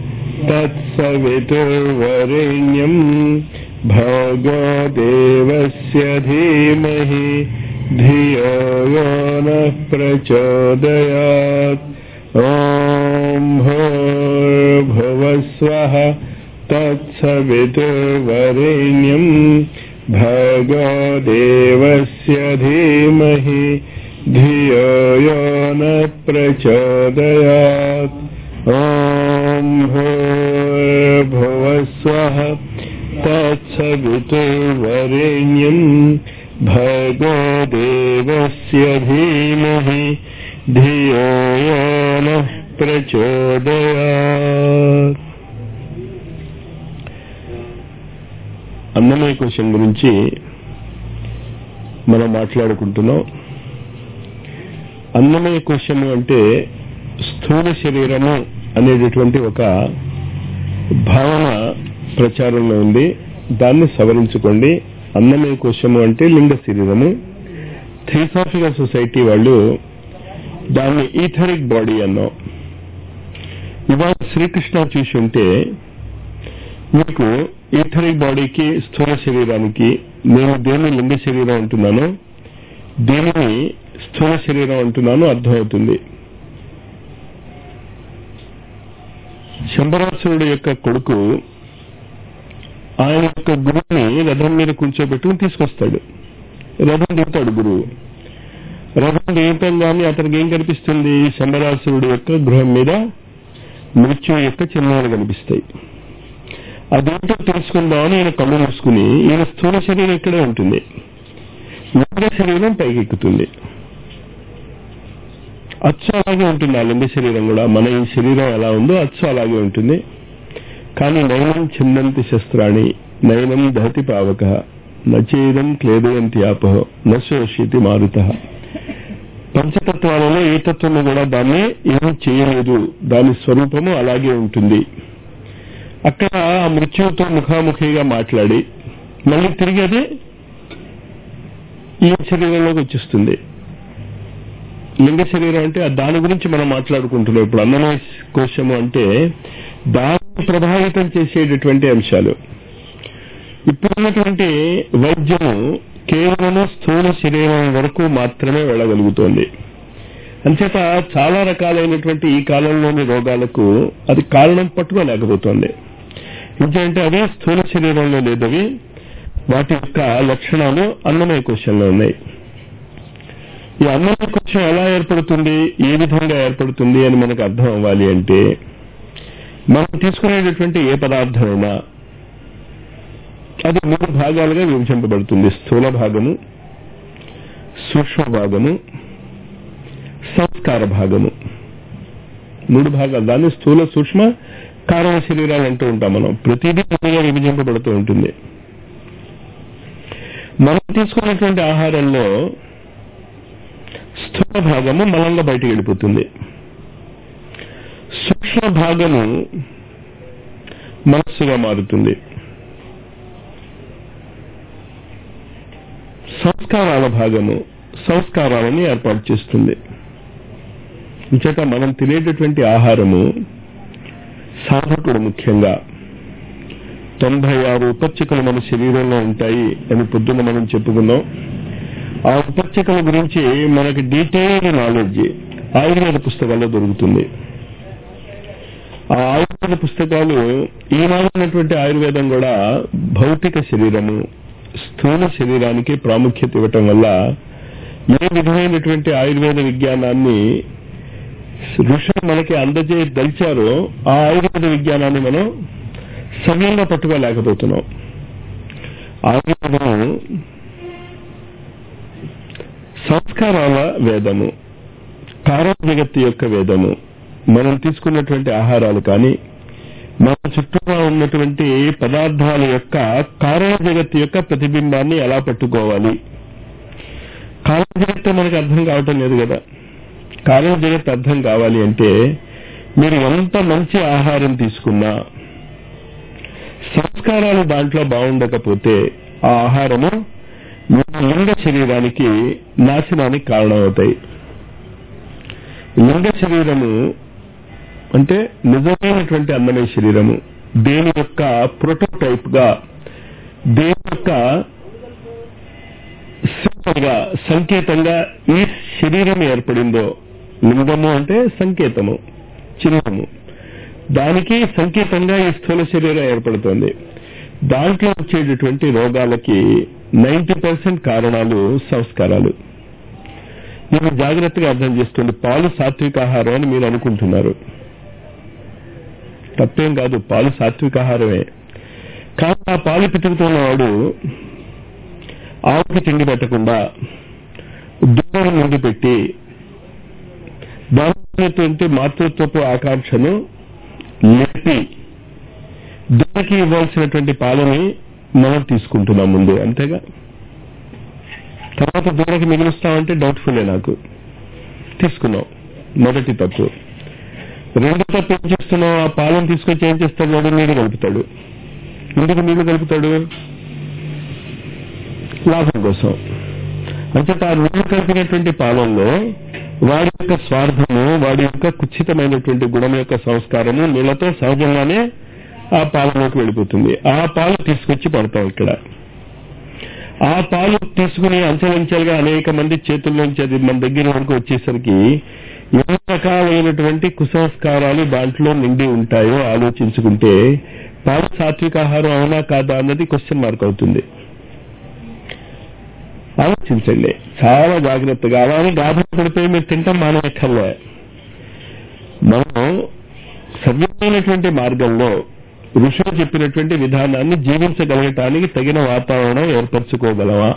तत्सवितुर्वरेण्यम् भगो देवस्य धीमहि धियो यो नः प्रचोदयात् ॐ भूर्भुवस्वः तत्सवितुर्वरेण्यम् भगो देवस्य धीमहि धियो यो न प्रचोदयात् ॐ भूर्भुवस्वः तत्सवितुर्वरेण्यम् भगो देवस्य धीमहि धियो यो नः प्रचोदयात् అన్నమయ కోశం గురించి మనం మాట్లాడుకుంటున్నాం అన్నమయ కోశము అంటే స్థూల శరీరము అనేటటువంటి ఒక భావన ప్రచారంలో ఉంది దాన్ని సవరించుకోండి అన్నమయ కోశము అంటే లింగ శరీరము థియోసాఫికల్ సొసైటీ వాళ్ళు దాన్ని ఈథరిక్ బాడీ అన్నాం ఇవాళ శ్రీకృష్ణ చూసి ఉంటే మీకు ఈథరిక్ బాడీకి స్థూల శరీరానికి నేను దేని లింగ శరీరం అంటున్నానో దేనిని స్థూల శరీరం అంటున్నానో అర్థమవుతుంది శంబరాసురుడు యొక్క కొడుకు ఆయన యొక్క గురువుని రథం మీద కూర్చోబెట్టుకుని తీసుకొస్తాడు రథం దిగుతాడు గురువు రథం దిగటంగానే అతనికి ఏం కనిపిస్తుంది శంబరాసురుడు యొక్క గృహం మీద మృత్యు యొక్క చిహ్నాలు కనిపిస్తాయి అదేంటో తెలుసుకుందామని ఈయన కళ్ళు మూసుకుని ఈయన స్థూల శరీరం ఇక్కడే ఉంటుంది లింగ శరీరం పైకెక్కుతుంది అచ్చు అలాగే ఉంటుంది ఆ లింగ శరీరం కూడా మన ఈ శరీరం ఎలా ఉందో అచ్చు అలాగే ఉంటుంది కానీ నయనం చిందంతి శస్త్రాణి నయనం దహతి పావక నచేదం క్లేదయంతి ఆపహ నశోషితి మారుత పంచతత్వాలలో ఏ తత్వము కూడా దాన్ని ఏం చేయలేదు దాని స్వరూపము అలాగే ఉంటుంది అక్కడ ఆ మృత్యువుతో ముఖాముఖిగా మాట్లాడి మళ్ళీ తిరిగి అది ఈ శరీరంలోకి వచ్చేస్తుంది లింగ శరీరం అంటే దాని గురించి మనం మాట్లాడుకుంటున్నాం ఇప్పుడు అన్నమయ కోశము అంటే దాని ప్రభావితం చేసేటటువంటి అంశాలు ఇప్పుడున్నటువంటి వైద్యము కేవలం స్థూల శరీరం వరకు మాత్రమే వెళ్ళగలుగుతోంది అంచేత చాలా రకాలైనటువంటి ఈ కాలంలోని రోగాలకు అది కారణం పట్టుకోలేకపోతుంది ఎందుకంటే అవి స్థూల శరీరంలో లేదవి వాటి యొక్క లక్షణాలు అన్నమయ కోశంలో ఉన్నాయి ఈ అన్నమయ కోశం ఎలా ఏర్పడుతుంది ఏ విధంగా ఏర్పడుతుంది అని మనకు అర్థం అవ్వాలి అంటే మనం తీసుకునేటటువంటి ఏ పదార్థమైనా అది మూడు భాగాలుగా విభజింపబడుతుంది స్థూల భాగము సూక్ష్మ భాగము సంస్కార భాగము మూడు భాగాలు దాన్ని స్థూల సూక్ష్మ కారణ శరీరాలు అంటూ ఉంటాం మనం ప్రతిదీ ముందుగా విభజింపబడుతూ ఉంటుంది మనం తీసుకున్నటువంటి ఆహారంలో స్థూల భాగము మలంగా బయటికి వెళ్ళిపోతుంది సూక్ష్మ భాగము మనస్సుగా మారుతుంది సంస్కారాల భాగము సంస్కారాలని ఏర్పాటు చేస్తుంది ఇంచేత మనం తినేటటువంటి ఆహారము సాధకుడు ముఖ్యంగా తొంభై ఆరు ఉపచ్చికలు మన శరీరంలో ఉంటాయి అని పొద్దున్న మనం చెప్పుకున్నాం ఆ ఉపచ్చికల గురించి మనకి డీటెయిల్డ్ నాలెడ్జ్ ఆయుర్వేద పుస్తకాల్లో దొరుకుతుంది ఆ ఆయుర్వేద పుస్తకాలు ఈనాడు ఉన్నటువంటి ఆయుర్వేదం కూడా భౌతిక శరీరము స్థూల శరీరానికి ప్రాముఖ్యత ఇవ్వటం వల్ల ఏ విధమైనటువంటి ఆయుర్వేద విజ్ఞానాన్ని ఋషులు మనకి అందజేయదలిచారో ఆ ఆయుర్వేద విజ్ఞానాన్ని మనం సవ్యంగా పట్టుకోలేకపోతున్నాం ఆయుర్వేదము సంస్కారాల వేదము కారణ జగత్తు యొక్క వేదము మనం తీసుకున్నటువంటి ఆహారాలు కానీ మన చుట్టూగా ఉన్నటువంటి పదార్థాల యొక్క కారణ జగత్తు యొక్క ప్రతిబింబాన్ని ఎలా పట్టుకోవాలి కారణ జగత్తు మనకు అర్థం కావటం లేదు కదా కారణ జగత్ అర్థం కావాలి అంటే మీరు ఎంత మంచి ఆహారం తీసుకున్నా సంస్కారాలు దాంట్లో బాగుండకపోతే ఆ ఆహారము మీ లింగ శరీరానికి నాశనానికి కారణమవుతాయి లింగ శరీరము అంటే నిజమైనటువంటి అన్నమయ శరీరము దేని యొక్క ప్రోటోటైప్ గా దేని యొక్క సింబల్ గా సంకేతంగా ఈ శరీరం ఏర్పడిందో లింగము అంటే సంకేతము చిహ్నము దానికి సంకేతంగా ఈ స్థూల శరీరం ఏర్పడుతోంది దాంట్లో వచ్చేటటువంటి రోగాలకి నైంటీ పర్సెంట్ కారణాలు సంస్కారాలు మీరు జాగ్రత్తగా అర్థం చేసుకోండి పాలు సాత్విక ఆహారం అని మీరు అనుకుంటున్నారు తప్పేం కాదు పాలు సాత్విక ఆహారమే కానీ ఆ పాలు పితుకుతున్నవాడు ఆవుకి తిండి పెట్టకుండా దూరం ముందు పెట్టి దానిటువంటి మాతృత్వపు ఆకాంక్షను లేపి దూడకి ఇవ్వాల్సినటువంటి పాలని మనం తీసుకుంటున్నాం ముందు అంతేగా తర్వాత దూడకి మిగులుస్తామంటే డౌట్ఫుల్లే నాకు తీసుకున్నాం మొదటి తప్పు రెండో తప్పు ఏం చేస్తున్నాం ఆ పాలను తీసుకొచ్చి ఏం చేస్తాడు వాడు నీళ్లు కలుపుతాడు ఎందుకు నీళ్లు కలుపుతాడు లాభం కోసం అంచేత ఆ నీళ్లు కలిపినటువంటి పాలనలో వాడి యొక్క స్వార్థము వాడి యొక్క కుచితమైనటువంటి గుణం యొక్క సంస్కారము నీళ్లతో సహజంగానే ఆ పాలలోకి వెళ్ళిపోతుంది ఆ పాలు తీసుకొచ్చి పడతాం ఇక్కడ ఆ పాలు తీసుకుని అంచెలంచెలుగా అనేక మంది చేతుల్లోంచి అది మన దగ్గర వరకు వచ్చేసరికి ఎన్ని రకాలైనటువంటి కుసంస్కారాలు దాంట్లో నిండి ఉంటాయో ఆలోచించుకుంటే పాలు సాత్విక ఆహారం అవునా కాదా అన్నది క్వశ్చన్ మార్క్ అవుతుంది ఆలోచించండి చాలా జాగ్రత్తగా అలానే గాభం పడిపోయి మీరు తింటాం మానవక్కర్లే మనం సవ్యమైనటువంటి మార్గంలో ఋషులు చెప్పినటువంటి విధానాన్ని జీవించగలగటానికి తగిన వాతావరణం ఏర్పరచుకోగలమా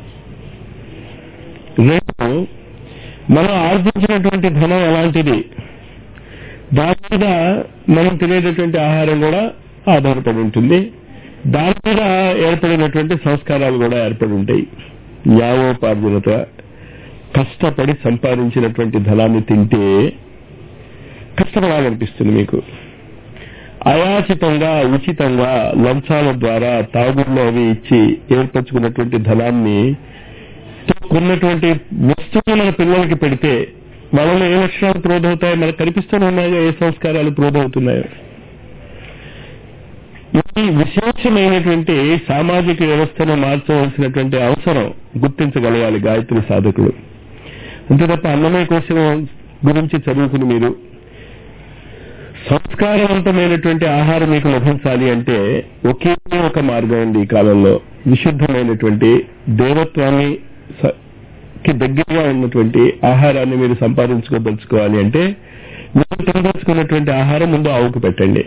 రెండు మనం ఆర్జించినటువంటి ధనం ఎలాంటిది దాని మీద మనం తినేటటువంటి ఆహారం కూడా ఆధారపడి ఉంటుంది దాని మీద ఏర్పడినటువంటి సంస్కారాలు కూడా ఏర్పడి ఉంటాయి న్యాయోపార్జనత కష్టపడి సంపాదించినటువంటి ధనాన్ని తింటే కష్టపడాలనిపిస్తుంది మీకు అయాచితంగా ఉచితంగా లంచాల ద్వారా తాగుళ్ళు అవి ఇచ్చి ఏర్పరచుకున్నటువంటి ధనాన్ని కొన్నటువంటి వస్తువులు మన పిల్లలకి పెడితే వాళ్ళలో ఏ లక్షణాలు ప్రోధవుతాయో మనకు కనిపిస్తూనే ఉన్నాయో ఏ సంస్కారాలు ప్రోధవుతున్నాయో ఈ విశేషమైనటువంటి సామాజిక వ్యవస్థను మార్చవలసినటువంటి అవసరం గుర్తించగలగాలి గాయత్రి సాధకులు అంతే తప్ప అన్నమయ కోశం గురించి చదువుకుని మీరు సంస్కారవంతమైనటువంటి ఆహారం మీకు లభించాలి అంటే ఒకే ఒక మార్గం ఉంది ఈ కాలంలో విశుద్ధమైనటువంటి దేవత్వాన్ని స- కి దగ్గరగా ఉన్నటువంటి ఆహారాన్ని మీరు సంపాదించుకోదలుచుకోవాలి అంటే మీరు తినదలుచుకున్నటువంటి ఆహారం ముందు ఆవుకు పెట్టండి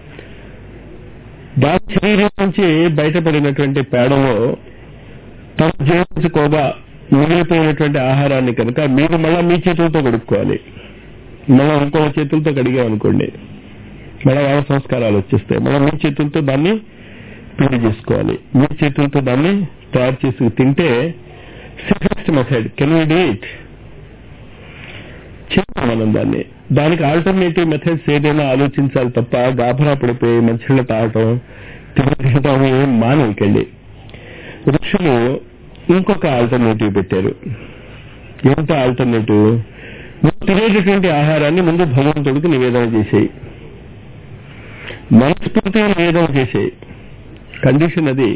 దాని శరీరం నుంచి బయటపడినటువంటి పేడలో తను జీవించుకోగా మిగిలిపోయినటువంటి ఆహారాన్ని కనుక మీరు మళ్ళా మీ చేతులతో కడుక్కోవాలి మళ్ళా ఇంకో చేతులతో కడిగామనుకోండి మళ్ళా వాళ్ళ సంస్కారాలు వచ్చేస్తాయి మళ్ళీ మీ చేతులతో దాన్ని పిండి చేసుకోవాలి మీ చేతులతో దాన్ని తయారు చేసి తింటే safest method can we do it చేద్దాం మనం దాన్ని దానికి ఆల్టర్నేటివ్ మెథడ్స్ ఏదైనా ఆలోచించాలి తప్ప గాభరా పడిపోయి మంచిళ్ళ తాగటం తిని తినటం ఏం మానేయకండి ఋషులు ఇంకొక ఆల్టర్నేటివ్ పెట్టారు ఏంటో ఆల్టర్నేటివ్ నువ్వు తినేటటువంటి ఆహారాన్ని ముందు భగవంతుడికి నివేదన చేసేయి మనస్ఫూర్తిగా నివేదన చేసేయి కండిషన్ అది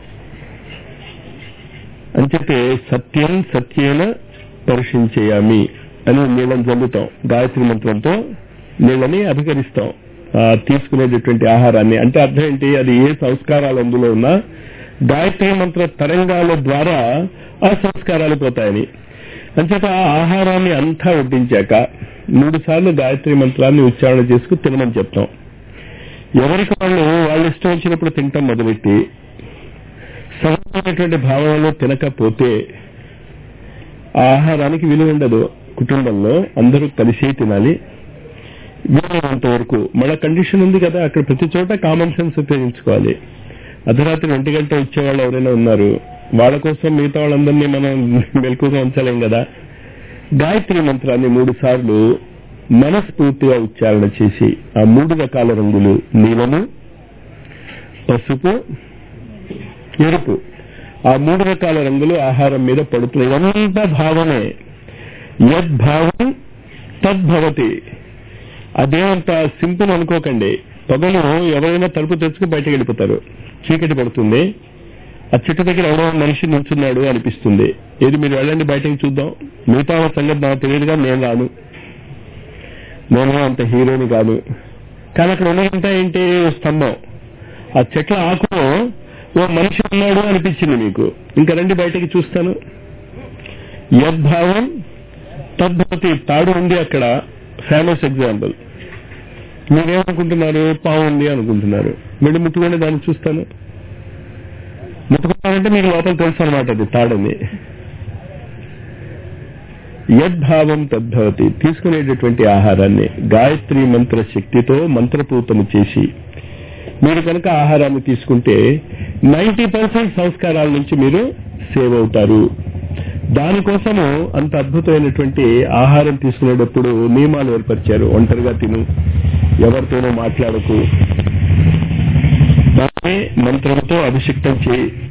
అంచేతే సత్యం సత్యేన పరీక్షించేయామి అని నీళ్ళని చల్లుతాం గాయత్రి మంత్రంతో నీళ్ళని అధికరిస్తాం ఆ తీసుకునేటటువంటి ఆహారాన్ని అంటే అర్థం ఏంటి అది ఏ సంస్కారాలు అందులో ఉన్నా గాయత్రి మంత్ర తరంగాల ద్వారా ఆ సంస్కారాలు పోతాయని అంచేత ఆ ఆహారాన్ని అంతా వడ్డించాక మూడు సార్లు గాయత్రి మంత్రాన్ని ఉచ్చారణ చేసుకు తినమని చెప్తాం ఎవరికి వాళ్ళు వాళ్ళు ఇష్టం వచ్చినప్పుడు తింటాం మొదలెట్టి సహజమైనటువంటి భావనలో తినకపోతే ఆ ఆహారానికి విలువ ఉండదు కుటుంబంలో అందరూ కలిసే తినాలి వీలైనంత వరకు మన కండిషన్ ఉంది కదా అక్కడ ప్రతి చోట కామన్ సెన్స్ ఉపయోగించుకోవాలి అర్ధరాత్రి ఒంటి గంట వచ్చేవాళ్ళు ఎవరైనా ఉన్నారు వాళ్ళ కోసం మిగతా వాళ్ళందరినీ మనం మెలకుగా ఉంచలేం కదా గాయత్రి మంత్రాన్ని మూడు సార్లు మనస్ఫూర్తిగా ఉచ్చారణ చేసి ఆ మూడు రకాల రంగులు నీలము పసుపు ఎరుపు ఆ మూడు రకాల రంగులు ఆహారం మీద పడుతున్నాయి ఇదంతా భావమే యద్భావం తద్భవతి అదేమంత సింపుల్ అనుకోకండి పగలు ఎవరైనా తలుపు తెచ్చుకు బయటకు వెళ్ళిపోతారు చీకటి పడుతుంది ఆ చెట్టు దగ్గర ఎవరో మనిషి నిల్చున్నాడు అనిపిస్తుంది ఏది మీరు వెళ్ళండి బయటకు చూద్దాం మిగతా వాళ్ళ సంగతి నాకు తెలియదుగా నేను రాను నేను అంత హీరోని కాదు కానీ అక్కడ ఉన్నదంతా ఏంటి ఓ స్తంభం ఆ చెట్ల ఆకులో ఓ మనిషి ఉన్నాడు అనిపించింది మీకు ఇంకా రండి బయటకి చూస్తాను యద్భావం తద్భవతి తాడు ఉంది అక్కడ ఫేమస్ ఎగ్జాంపుల్ మీరేమనుకుంటున్నారు పావు ఉంది అనుకుంటున్నారు వెళ్ళి ముట్టుకొని దాన్ని చూస్తాను ముట్టుకున్నారంటే మీకు లోపల తెలుసు అనమాట అది తాడని యద్భావం తద్భవతి తీసుకునేటటువంటి ఆహారాన్ని గాయత్రి మంత్ర శక్తితో మంత్రపూతము చేసి మీరు కనుక ఆహారాన్ని తీసుకుంటే నైంటీ పర్సెంట్ సంస్కారాల నుంచి మీరు సేవ్ అవుతారు దానికోసము అంత అద్భుతమైనటువంటి ఆహారం తీసుకునేటప్పుడు నియమాలు ఏర్పరిచారు ఒంటరిగా తిను ఎవరితోనూ మాట్లాడకు దాన్ని మంత్రంతో అభిషిక్తం చేయి